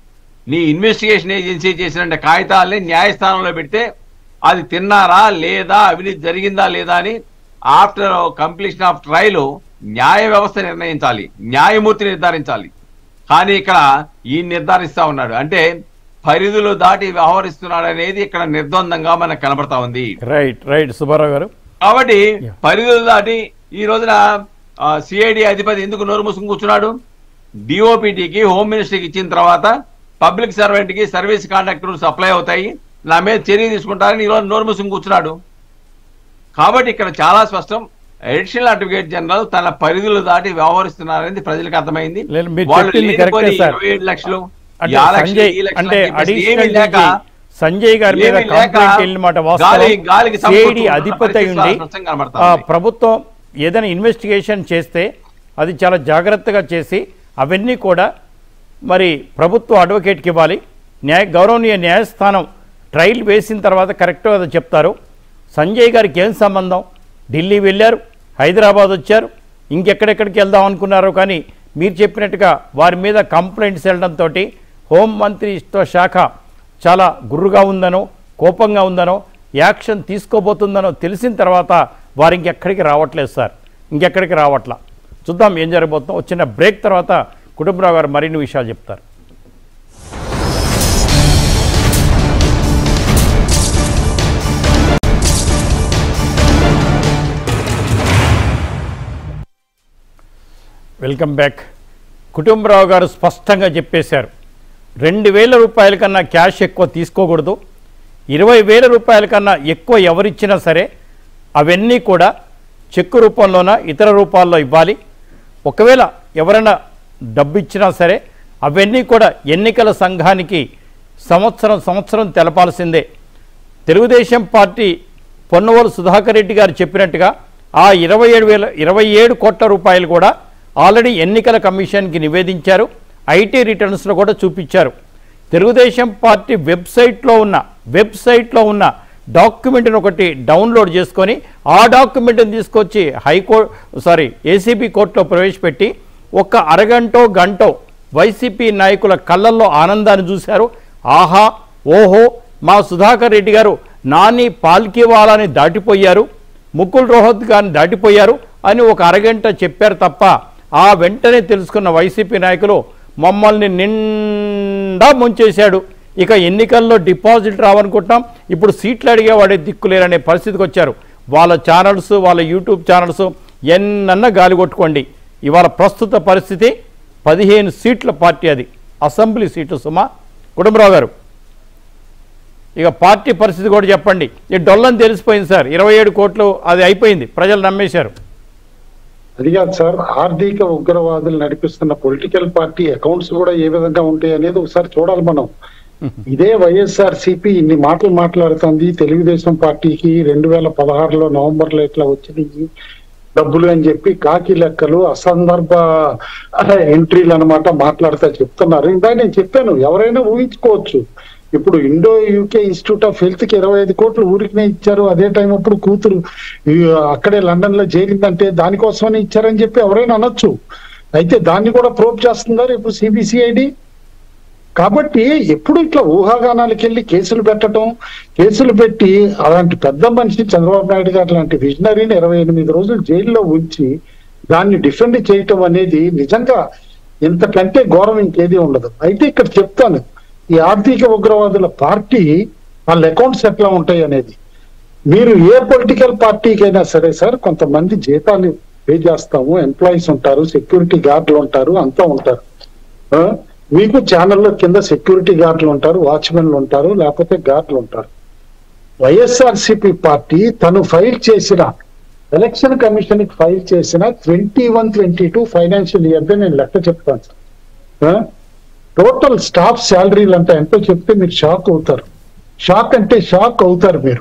నీ ఇన్వెస్టిగేషన్ ఏజెన్సీ చేసిన కాగితాలని న్యాయస్థానంలో పెడితే అది తిన్నారా లేదా అవినీతి జరిగిందా లేదా అని ఆఫ్టర్ కంప్లీషన్ ఆఫ్ ట్రయల్ న్యాయ వ్యవస్థ నిర్ణయించాలి న్యాయమూర్తి నిర్ధారించాలి కానీ ఇక్కడ ఈ నిర్ధారిస్తా ఉన్నాడు అంటే పరిధులు దాటి వ్యవహరిస్తున్నాడు అనేది ఇక్కడ నిర్ద్వందంగా మనకు కనబడతా ఉంది రైట్ రైట్ సుబ్బారావు గారు కాబట్టి పరిధులు దాటి ఈ రోజున సిఐడి అధిపతి ఎందుకు నోరు మూసుకుని కూర్చున్నాడు డిఓపిటికి హోమ్ మినిస్టర్కి ఇచ్చిన తర్వాత పబ్లిక్ సర్వెంట్ కి సర్వీస్ కాంట్రాక్ట్ రూల్స్ అప్లై అవుతాయి నా మీద చర్య తీసుకుంటారని ఈ రోజు నోరు మూసుకుని కూర్చున్నాడు కాబట్టి ఇక్కడ చాలా స్పష్టం అడిషనల్ అడ్వకేట్ జనరల్ తన పరిధులు దాటి వ్యవహరిస్తున్నారనేది ప్రజలకు అర్థమైంది లేదు, మీరు వాళ్ళు చెప్పింది లేనిపోని కరెక్టే సార్. ఇరవై ఏడు లక్షలు అంటే ఈ ఆ లక్షలు, సంజయ్ ఈ లక్షలు అంటే అని చెప్పేసి ఏమీ అడిషనల్ లేక సంజయ్ గారి మీద ఏమీ లేక కంప్లైంట్ వెళ్ళిన మాట గాలి- గాలికి వాస్తవం సిఐడి సంపూర్ణ అధిపతి అయి ఉండి పరిస్థితి స్పష్టంగా కనబడతా ఆ, ఉంది. ప్రభుత్వం ఏదైనా ఇన్వెస్టిగేషన్ చేస్తే అది చాలా జాగ్రత్తగా చేసి అవన్నీ కూడా మరి ప్రభుత్వ అడ్వకేట్కి ఇవ్వాలి న్యాయ గౌరవనీయ న్యాయస్థానం ట్రయల్ వేసిన తర్వాత కరెక్ట్గా అది చెప్తారు సంజయ్ గారికి ఏం సంబంధం ఢిల్లీ వెళ్ళారు హైదరాబాద్ వచ్చారు ఇంకెక్కడెక్కడికి వెళ్దాం అనుకున్నారో కానీ మీరు చెప్పినట్టుగా వారి మీద కంప్లైంట్స్ వెళ్ళడంతో హోం మంత్రిత్వ శాఖ చాలా గుర్రుగా ఉందనో కోపంగా ఉందనో యాక్షన్ తీసుకోబోతుందనో తెలిసిన తర్వాత వారు ఇంకెక్కడికి రావట్లేదు సార్ ఇంకెక్కడికి రావట్లా చూద్దాం ఏం జరగబోతుందో వచ్చిన బ్రేక్ తర్వాత కుటుంబరావు గారు మరిన్ని విషయాలు చెప్తారు వెల్కమ్ బ్యాక్ కుటుంబరావు గారు స్పష్టంగా చెప్పేశారు రెండు వేల రూపాయల కన్నా క్యాష్ ఎక్కువ తీసుకోకూడదు ఇరవై వేల రూపాయల కన్నా ఎక్కువ ఎవరిచ్చినా సరే అవన్నీ కూడా చెక్కు రూపంలోన ఇతర రూపాల్లో ఇవ్వాలి ఒకవేళ ఎవరైనా డబ్బు ఇచ్చినా సరే అవన్నీ కూడా ఎన్నికల సంఘానికి సంవత్సరం సంవత్సరం తెలపాల్సిందే తెలుగుదేశం పార్టీ పొన్నవోలు సుధాకర్ రెడ్డి గారు చెప్పినట్టుగా ఆ ఇరవై ఏడు వేల ఇరవై ఏడు కోట్ల రూపాయలు కూడా ఆల్రెడీ ఎన్నికల కమిషన్కి నివేదించారు ఐటీ రిటర్న్స్లో కూడా చూపించారు తెలుగుదేశం పార్టీ వెబ్సైట్లో ఉన్న వెబ్సైట్లో ఉన్న డాక్యుమెంట్ని ఒకటి డౌన్లోడ్ చేసుకొని ఆ డాక్యుమెంట్ని తీసుకొచ్చి హైకోర్టు సారీ ఏసీబీ కోర్టులో ప్రవేశపెట్టి ఒక్క అరగంటో గంటో వైసీపీ నాయకుల కళ్ళల్లో ఆనందాన్ని చూశారు ఆహా ఓహో మా సుధాకర్ రెడ్డి గారు నాని పాల్కివాలని దాటిపోయారు ముకుల్ రోహత్ గారిని దాటిపోయారు అని ఒక అరగంట చెప్పారు తప్ప ఆ వెంటనే తెలుసుకున్న వైసీపీ నాయకులు మమ్మల్ని నిండా ముంచేశాడు ఇక ఎన్నికల్లో డిపాజిట్ రావనుకుంటున్నాం ఇప్పుడు సీట్లు అడిగేవాడే దిక్కులేరనే పరిస్థితికి వచ్చారు వాళ్ళ ఛానల్స్ వాళ్ళ యూట్యూబ్ ఛానల్స్ ఎన్నన్నా గాలి కొట్టుకోండి ఇవాళ ప్రస్తుత పరిస్థితి పదిహేను సీట్ల పార్టీ అది అసెంబ్లీ సీట్లు సుమా కుటుంబరావు గారు ఇక పార్టీ పరిస్థితి కూడా చెప్పండి ఈ డొల్లని తెలిసిపోయింది సార్ ఇరవై ఏడు కోట్లు అది అయిపోయింది ప్రజలు నమ్మేశారు అది కాదు సార్ ఆర్థిక ఉగ్రవాదులు నడిపిస్తున్న పొలిటికల్ పార్టీ అకౌంట్స్ కూడా ఏ విధంగా ఉంటాయి అనేది ఒకసారి చూడాలి మనం ఇదే వైఎస్ఆర్ సిపి ఇన్ని మాటలు మాట్లాడుతుంది తెలుగుదేశం పార్టీకి రెండు వేల పదహారులో నవంబర్ లో ఇట్లా వచ్చినాయి డబ్బులు అని చెప్పి కాకి లెక్కలు అసందర్భ ఎంట్రీలు అన్నమాట మాట్లాడుతా చెప్తున్నారు ఇందా నేను చెప్పాను ఎవరైనా ఊహించుకోవచ్చు ఇప్పుడు Indo UK Institute of Health కి ఇరవై ఐదు కోట్లు ఊరికినే ఇచ్చారు అదే టైం అప్పుడు కూతురు ఈ అక్కడే లండన్ లో చేరిందంటే దానికోసమని ఇచ్చారని చెప్పి ఎవరైనా అనొచ్చు అయితే దాన్ని కూడా ప్రోబ్ చేస్తున్నారు ఇప్పుడు సిబిసిఐడి కాబట్టి ఎప్పుడు ఇట్లా ఊహాగానాలకు వెళ్ళి కేసులు పెట్టడం కేసులు పెట్టి అలాంటి పెద్ద మనిషి చంద్రబాబు నాయుడు గారు లాంటి విజనరీని ఇరవై ఎనిమిది రోజులు జైల్లో ఉంచి దాన్ని డిఫెండ్ చేయటం అనేది నిజంగా ఇంతకంటే ఘోరం ఇంకేది ఉండదు అయితే ఇక్కడ చెప్తాను ఈ ఆర్థిక ఉగ్రవాదుల పార్టీ వాళ్ళ అకౌంట్స్ ఎట్లా ఉంటాయి అనేది మీరు ఏ పొలిటికల్ పార్టీకైనా సరే సార్ కొంతమంది జీతాలు పే చేస్తాము ఎంప్లాయీస్ ఉంటారు సెక్యూరిటీ గార్డులు ఉంటారు అంతా ఉంటారు ఆ? మీకు ఛానల్లో కింద సెక్యూరిటీ గార్డులు ఉంటారు వాచ్మెన్లు ఉంటారు లేకపోతే గార్డులు ఉంటారు వైఎస్ఆర్సిపి పార్టీ తను ఫైల్ చేసిన ఎలక్షన్ కమిషన్ కి ఫైల్ చేసిన twenty one twenty two financial year నేను లెక్క చెప్తాను సార్ టోటల్ స్టాఫ్ శాలరీలు అంటే ఎంతో చెప్తే మీరు షాక్ అవుతారు షాక్ అంటే షాక్ అవుతారు మీరు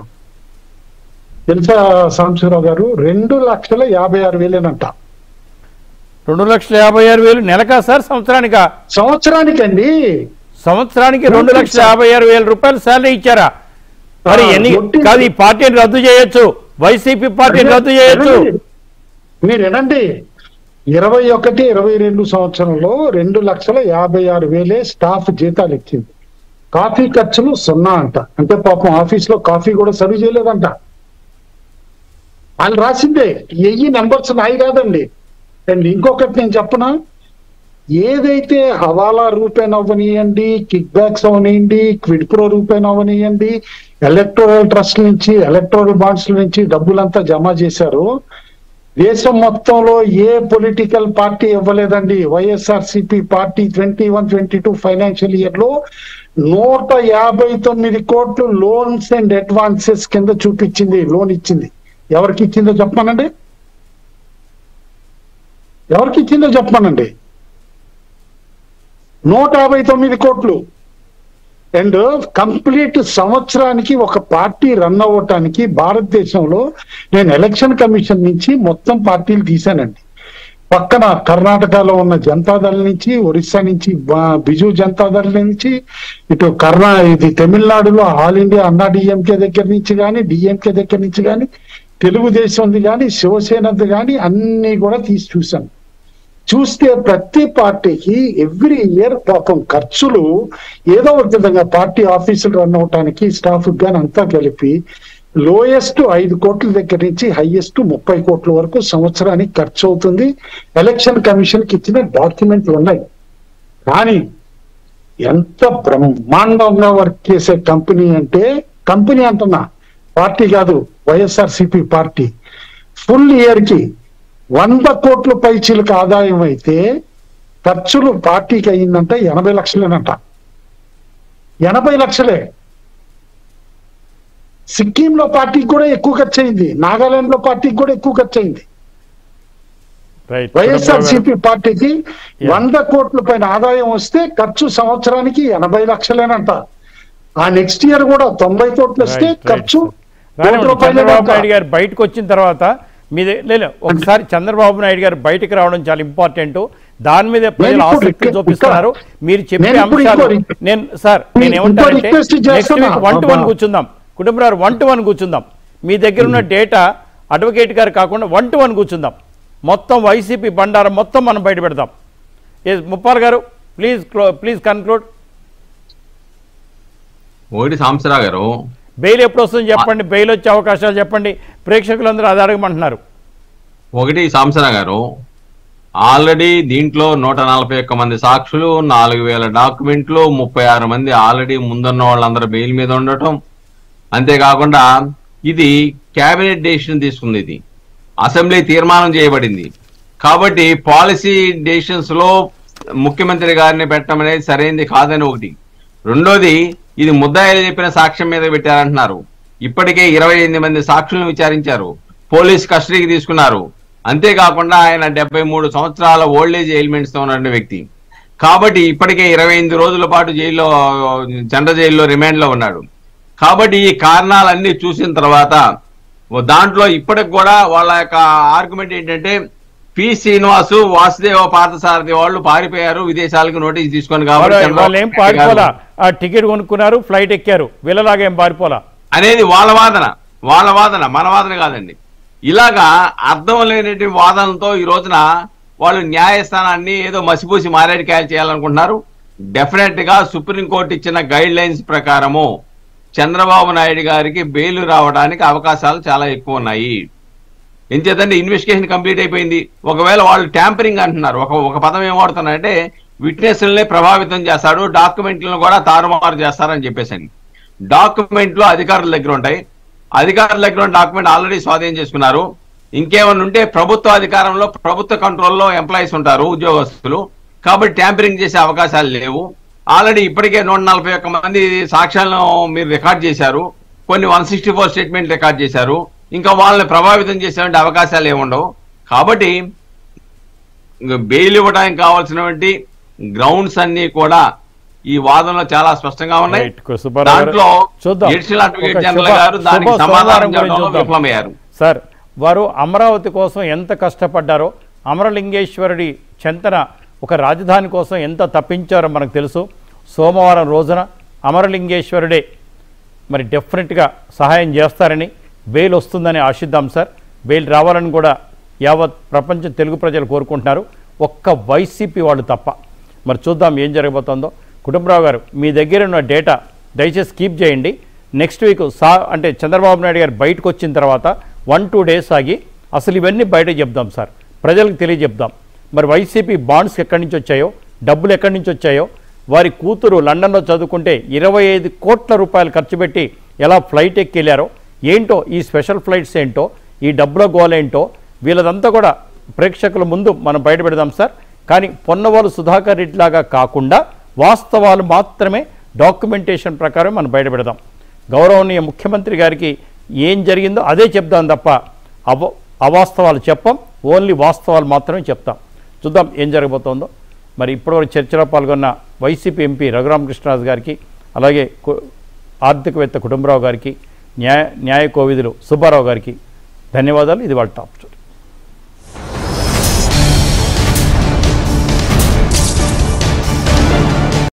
తెలుసా సాంబశివరావు గారు రెండు లక్షల యాభై ఆరు వేలేనంట రెండు లక్షల యాభై ఆరు వేలు నెలకా సార్ సంవత్సరానికా సంవత్సరానికండి సంవత్సరానికి రెండు లక్షల యాభై ఆరు వేల రూపాయలు శాలరీ ఇచ్చారా మరి ఆ, ఎన్ని ఒట్టి- కాదు ఈ పార్టీని రద్దు చేయొచ్చు వైసీపీ పార్టీని రద్దు చేయొచ్చు వినండి. మీరు వినండి ఇరవై ఒకటి ఇరవై రెండు సంవత్సరంలో రెండు లక్షల యాభై ఆరు వేలే స్టాఫ్ జీతాలు ఇచ్చింది కాఫీ ఖర్చులు సున్నా అంట అంటే పాపం ఆఫీస్ లో కాఫీ కూడా సర్వ్ చేయలేదంట వాళ్ళు రాసిందే ఎయ్యి నెంబర్స్ నాయి కాదండి అండ్ ఇంకొకటి నేను చెప్పనా ఏదైతే హవాలా రూపేణ అవనియండి కిక్ బ్యాక్స్ అవనియండి క్విడ్ ప్రో రూపేణ అవనియండి ఎలక్టోరల్ ట్రస్ట్ నుంచి ఎలక్టోరల్ బాండ్స్ నుంచి డబ్బులంతా జమ చేశారు దేశం మొత్తంలో ఏ పొలిటికల్ పార్టీ ఇవ్వలేదండి YSR CP party twenty one twenty two financial year లో నూట యాభై తొమ్మిది కోట్లు లోన్స్ అండ్ అడ్వాన్సెస్ కింద చూపించింది లోన్ ఇచ్చింది ఎవరికి ఇచ్చిందో చెప్పమనండి ఎవరికి ఇచ్చిందో చెప్పమనండి నూట యాభై తొమ్మిది కోట్లు అండ్ కంప్లీట్ సంవత్సరానికి ఒక పార్టీ రన్ అవ్వటానికి భారతదేశంలో నేను ఎలక్షన్ కమిషన్ నుంచి మొత్తం పార్టీలు తీశానండి పక్కన కర్ణాటకలో ఉన్న జనతాదళ నుంచి ఒరిస్సా నుంచి బా- బిజు జనతాదళ నుంచి ఇటు కర్ణా ఇది తమిళనాడులో ఆల్ ఇండియా అన్నా డిఎంకే దగ్గర నుంచి కానీ డిఎంకే దగ్గర నుంచి కానీ తెలుగుదేశంది కానీ శివసేనది కానీ అన్ని కూడా తీసి చూశాను చూస్తే ప్రతి పార్టీకి ఎవ్రీ ఇయర్ పాపం ఖర్చులు ఏదో ఒక విధంగా పార్టీ ఆఫీసులు రన్ అవటానికి స్టాఫ్ కానీ అంతా కలిపి లోయెస్ట్ ఐదు కోట్ల దగ్గర నుంచి హైయెస్ట్ ముప్పై కోట్ల వరకు సంవత్సరానికి ఖర్చు అవుతుంది ఎలక్షన్ కమిషన్ కి ఇచ్చిన డాక్యుమెంట్లు ఉన్నాయి కానీ ఎంత బ్రహ్మాండంగా వర్క్ చేసే కంపెనీ అంటే కంపెనీ అంటున్నా పార్టీ కాదు వైఎస్ఆర్ పార్టీ ఫుల్ ఇయర్ కి వంద కోట్ల పైచీలకు ఆదాయం అయితే ఖర్చులు పార్టీకి అయిందంటే ఎనభై లక్షలేనంట ఎనభై లక్షలే సిక్కింలో పార్టీకి కూడా ఎక్కువ ఖర్చు అయింది నాగాలాండ్ లో పార్టీకి కూడా ఎక్కువ ఖర్చు అయింది రైట్ వైఎస్ఆర్ సిపి పార్టీకి వంద కోట్ల పైన ఆదాయం వస్తే ఖర్చు సంవత్సరానికి ఎనభై లక్షలేనంట ఆ నెక్స్ట్ ఇయర్ కూడా తొంభై కోట్లు వస్తే రైట్, రైట్. ఖర్చు రానివ్వండి, కోటి రూపాయలే చంద్రబాబు అంట. నాయుడు గారు బయటకు వచ్చిన తర్వాత మీదే లేదు ఒకసారి చంద్రబాబు నాయుడు గారు బయటకు రావడం చాలా ఇంపార్టెంట్ దాని మీద ప్రజలు ఇప్పుడు ఆసక్తి ఇక్కడ- చూపిస్తున్నారు మీరు చెప్పే నేను ఇప్పుడు అంశాలు ఇంకో- నేను సార్ ఇంకో నేను ఏమంటానంటే request నెక్స్ట్ చేస్తున్నా. Week one two one Baba. కూర్చుందాం కుటుంబరారు వన్ టు వన్ కూర్చుందాం మీ దగ్గర ఉన్న డేటా అడ్వకేట్ గారు కాకుండా వన్ టు వన్ కూర్చుందాం మొత్తం వైసీపీ బండారం మొత్తం మనం బయట పెడదాం ఎస్ ముప్పాల్ గారు ప్లీజ్ ప్లీజ్ కన్క్లూడ్ ఒకటి సాంబశివరావు గారు బెయిల్ ఎప్పుడు వస్తుందో చెప్పండి బెయిల్ వచ్చే అవకాశాలు చెప్పండి ప్రేక్షకులందరూ అది అడగమంటున్నారు ఒకటి సాంబశివరావు గారు ఆల్రెడీ దీంట్లో నూట నలభై ఒక్క మంది సాక్షులు నాలుగు వేల డాక్యుమెంట్లు ముప్పై ఆరు మంది ఆల్రెడీ ముందున్న వాళ్ళందరూ బెయిల్ మీద ఉండటం అంతేకాకుండా ఇది కేబినెట్ డెసిషన్ తీసుకుంది ఇది అసెంబ్లీ తీర్మానం చేయబడింది కాబట్టి పాలసీ డెసిషన్స్ లో ముఖ్యమంత్రి గారిని పెట్టడం అనేది సరైనది కాదని ఒకటి రెండోది ఇది ముద్దాయిలు చెప్పిన సాక్ష్యం మీద పెట్టారంటున్నారు ఇప్పటికే ఇరవై ఎనిమిది మంది సాక్షులను విచారించారు పోలీస్ కస్టడీకి తీసుకున్నారు అంతేకాకుండా ఆయన డెబ్బై మూడు సంవత్సరాల ఓల్డేజ్ ఎయిల్మెంట్స్ తో ఉన్న వ్యక్తి కాబట్టి ఇప్పటికే ఇరవై ఎనిమిది రోజుల పాటు జైల్లో జనరల్ జైల్లో రిమాండ్ లో ఉన్నాడు కాబట్టి ఈ కారణాలన్నీ చూసిన తర్వాత దాంట్లో ఇప్పటికి కూడా వాళ్ళ యొక్క ఆర్గ్యుమెంట్ ఏంటంటే పి శ్రీనివాసు వాసుదేవ పార్థసారథి వాళ్ళు పారిపోయారు విదేశాలకు నోటీస్ తీసుకొని కాబట్టి వాళ్ళు- చంద్రబాబు వాళ్ళు ఏం నాయుడు పారిపోలా గారు- ఆ టికెట్ కొనుక్కున్నారు ఫ్లైట్ ఎక్కారు వీళ్ళలాగా ఏం పారిపోలా అనేది వాళ్ళ వాదన వాళ్ళ వాదన మన వాదన కాదండి ఇలాగా అర్థం లేనటువంటి వాదనలతో ఈ రోజున వాళ్ళు న్యాయస్థానాన్ని ఏదో మసిపూసి మారేడుకాయలు చేయాలనుకుంటున్నారు డెఫినెట్ గా సుప్రీంకోర్టు ఇచ్చిన గైడ్ లైన్స్ ప్రకారము చంద్రబాబు నాయుడు గారికి బెయిల్ రావడానికి అవకాశాలు చాలా ఎక్కువ ఉన్నాయి ఎంచేతంటే ఇన్వెస్టిగేషన్ కంప్లీట్ అయిపోయింది ఒకవేళ వాళ్ళు ట్యాంపరింగ్ అంటున్నారు ఒక ఒక పదం ఏం వాడుతున్నారంటే విట్నెస్లనే ప్రభావితం చేస్తాడు డాక్యుమెంట్లను కూడా తారుమారు చేస్తారని చెప్పేసి డాక్యుమెంట్లు అధికారుల దగ్గర ఉంటాయి అధికారుల దగ్గర ఉన్న డాక్యుమెంట్ ఆల్రెడీ స్వాధీనం చేసుకున్నారు ఇంకేమన్నా ఉంటే ప్రభుత్వ అధికారంలో ప్రభుత్వ కంట్రోల్లో ఎంప్లాయీస్ ఉంటారు ఉద్యోగస్తులు కాబట్టి ట్యాంపరింగ్ చేసే అవకాశాలు లేవు ఆల్రెడీ ఇప్పటికే నూట నలభై ఒక్క మంది సాక్ష్యాలను మీరు రికార్డ్ చేశారు కొన్ని one sixty four statement record చేశారు ఇంకా వాళ్ళని ప్రభావితం చేసే అవకాశాలు ఏముండవు కాబట్టి ఇంక బెయిల్ ఇవ్వడానికి కావాల్సినటువంటి గ్రౌండ్స్ అన్ని కూడా ఈ వాదనలో చాలా స్పష్టంగా ఉన్నాయి రైట్, సుబ్బారావు గారు. దాంట్లో చూద్దాం. ఎడిషనల్ అడ్వకేట్ ఒక జనరల్ శుభ- గారు దానికి శుభ సమాధానం సోమవారం గురించి చెప్పడంలో చూద్దాం. విఫలమయ్యారు సార్ వారు అమరావతి కోసం ఎంత కష్టపడ్డారో అమరలింగేశ్వరుడి చెంతన ఒక రాజధాని కోసం ఎంత తప్పించారో మనకు తెలుసు సోమవారం రోజున అమరలింగేశ్వరుడే మరి డెఫినెట్గా సహాయం చేస్తారని బెయిల్ వస్తుందని ఆశిద్దాం సార్ బెయిల్ రావాలని కూడా యావత్ ప్రపంచ తెలుగు ప్రజలు కోరుకుంటున్నారు ఒక్క వైసీపీ వాళ్ళు తప్ప మరి చూద్దాం ఏం జరగబోతోందో కుటుంబరావు గారు మీ దగ్గర ఉన్న డేటా దయచేసి కీప్ చేయండి నెక్స్ట్ వీక్ సా అంటే చంద్రబాబు నాయుడు గారు బయటకు వచ్చిన తర్వాత వన్ టూ డేస్ ఆగి అసలు ఇవన్నీ బయట చెప్దాం సార్ ప్రజలకు తెలియజెప్దాం మరి వైసీపీ బాండ్స్ ఎక్కడి నుంచి వచ్చాయో డబ్బులు ఎక్కడి నుంచి వచ్చాయో వారి కూతురు లండన్లో చదువుకుంటే ఇరవై ఐదు కోట్ల రూపాయలు ఖర్చు పెట్టి ఎలా ఫ్లైట్ ఎక్కి వెళ్ళారో ఏంటో ఈ స్పెషల్ ఫ్లైట్స్ ఏంటో ఈ డబ్బుల గోలేంటో వీళ్ళదంతా కూడా ప్రేక్షకుల ముందు మనం బయట పెడదాం సార్ కానీ పొన్నవాళ్ళు సుధాకర్ రెడ్డి లాగా కాకుండా వాస్తవాలు మాత్రమే డాక్యుమెంటేషన్ ప్రకారం మనం బయట పెడదాం గౌరవనీయ ముఖ్యమంత్రి గారికి ఏం జరిగిందో అదే చెప్దాం తప్ప అవ అవాస్తవాలు చెప్పం ఓన్లీ వాస్తవాలు మాత్రమే చెప్తాం చూద్దాం ఏం జరగబోతోందో మరి ఇప్పటివరకు చర్చలో పాల్గొన్న వైసీపీ ఎంపీ రఘురామకృష్ణరాజు గారికి అలాగే కు- ఆర్థికవేత్త కుటుంబరావు గారికి న్యాయ న్యాయ కోవిదులు సుబ్బారావు గారికి ధన్యవాదాలు ఇది వాళ్ళ టాప్ స్టోరీ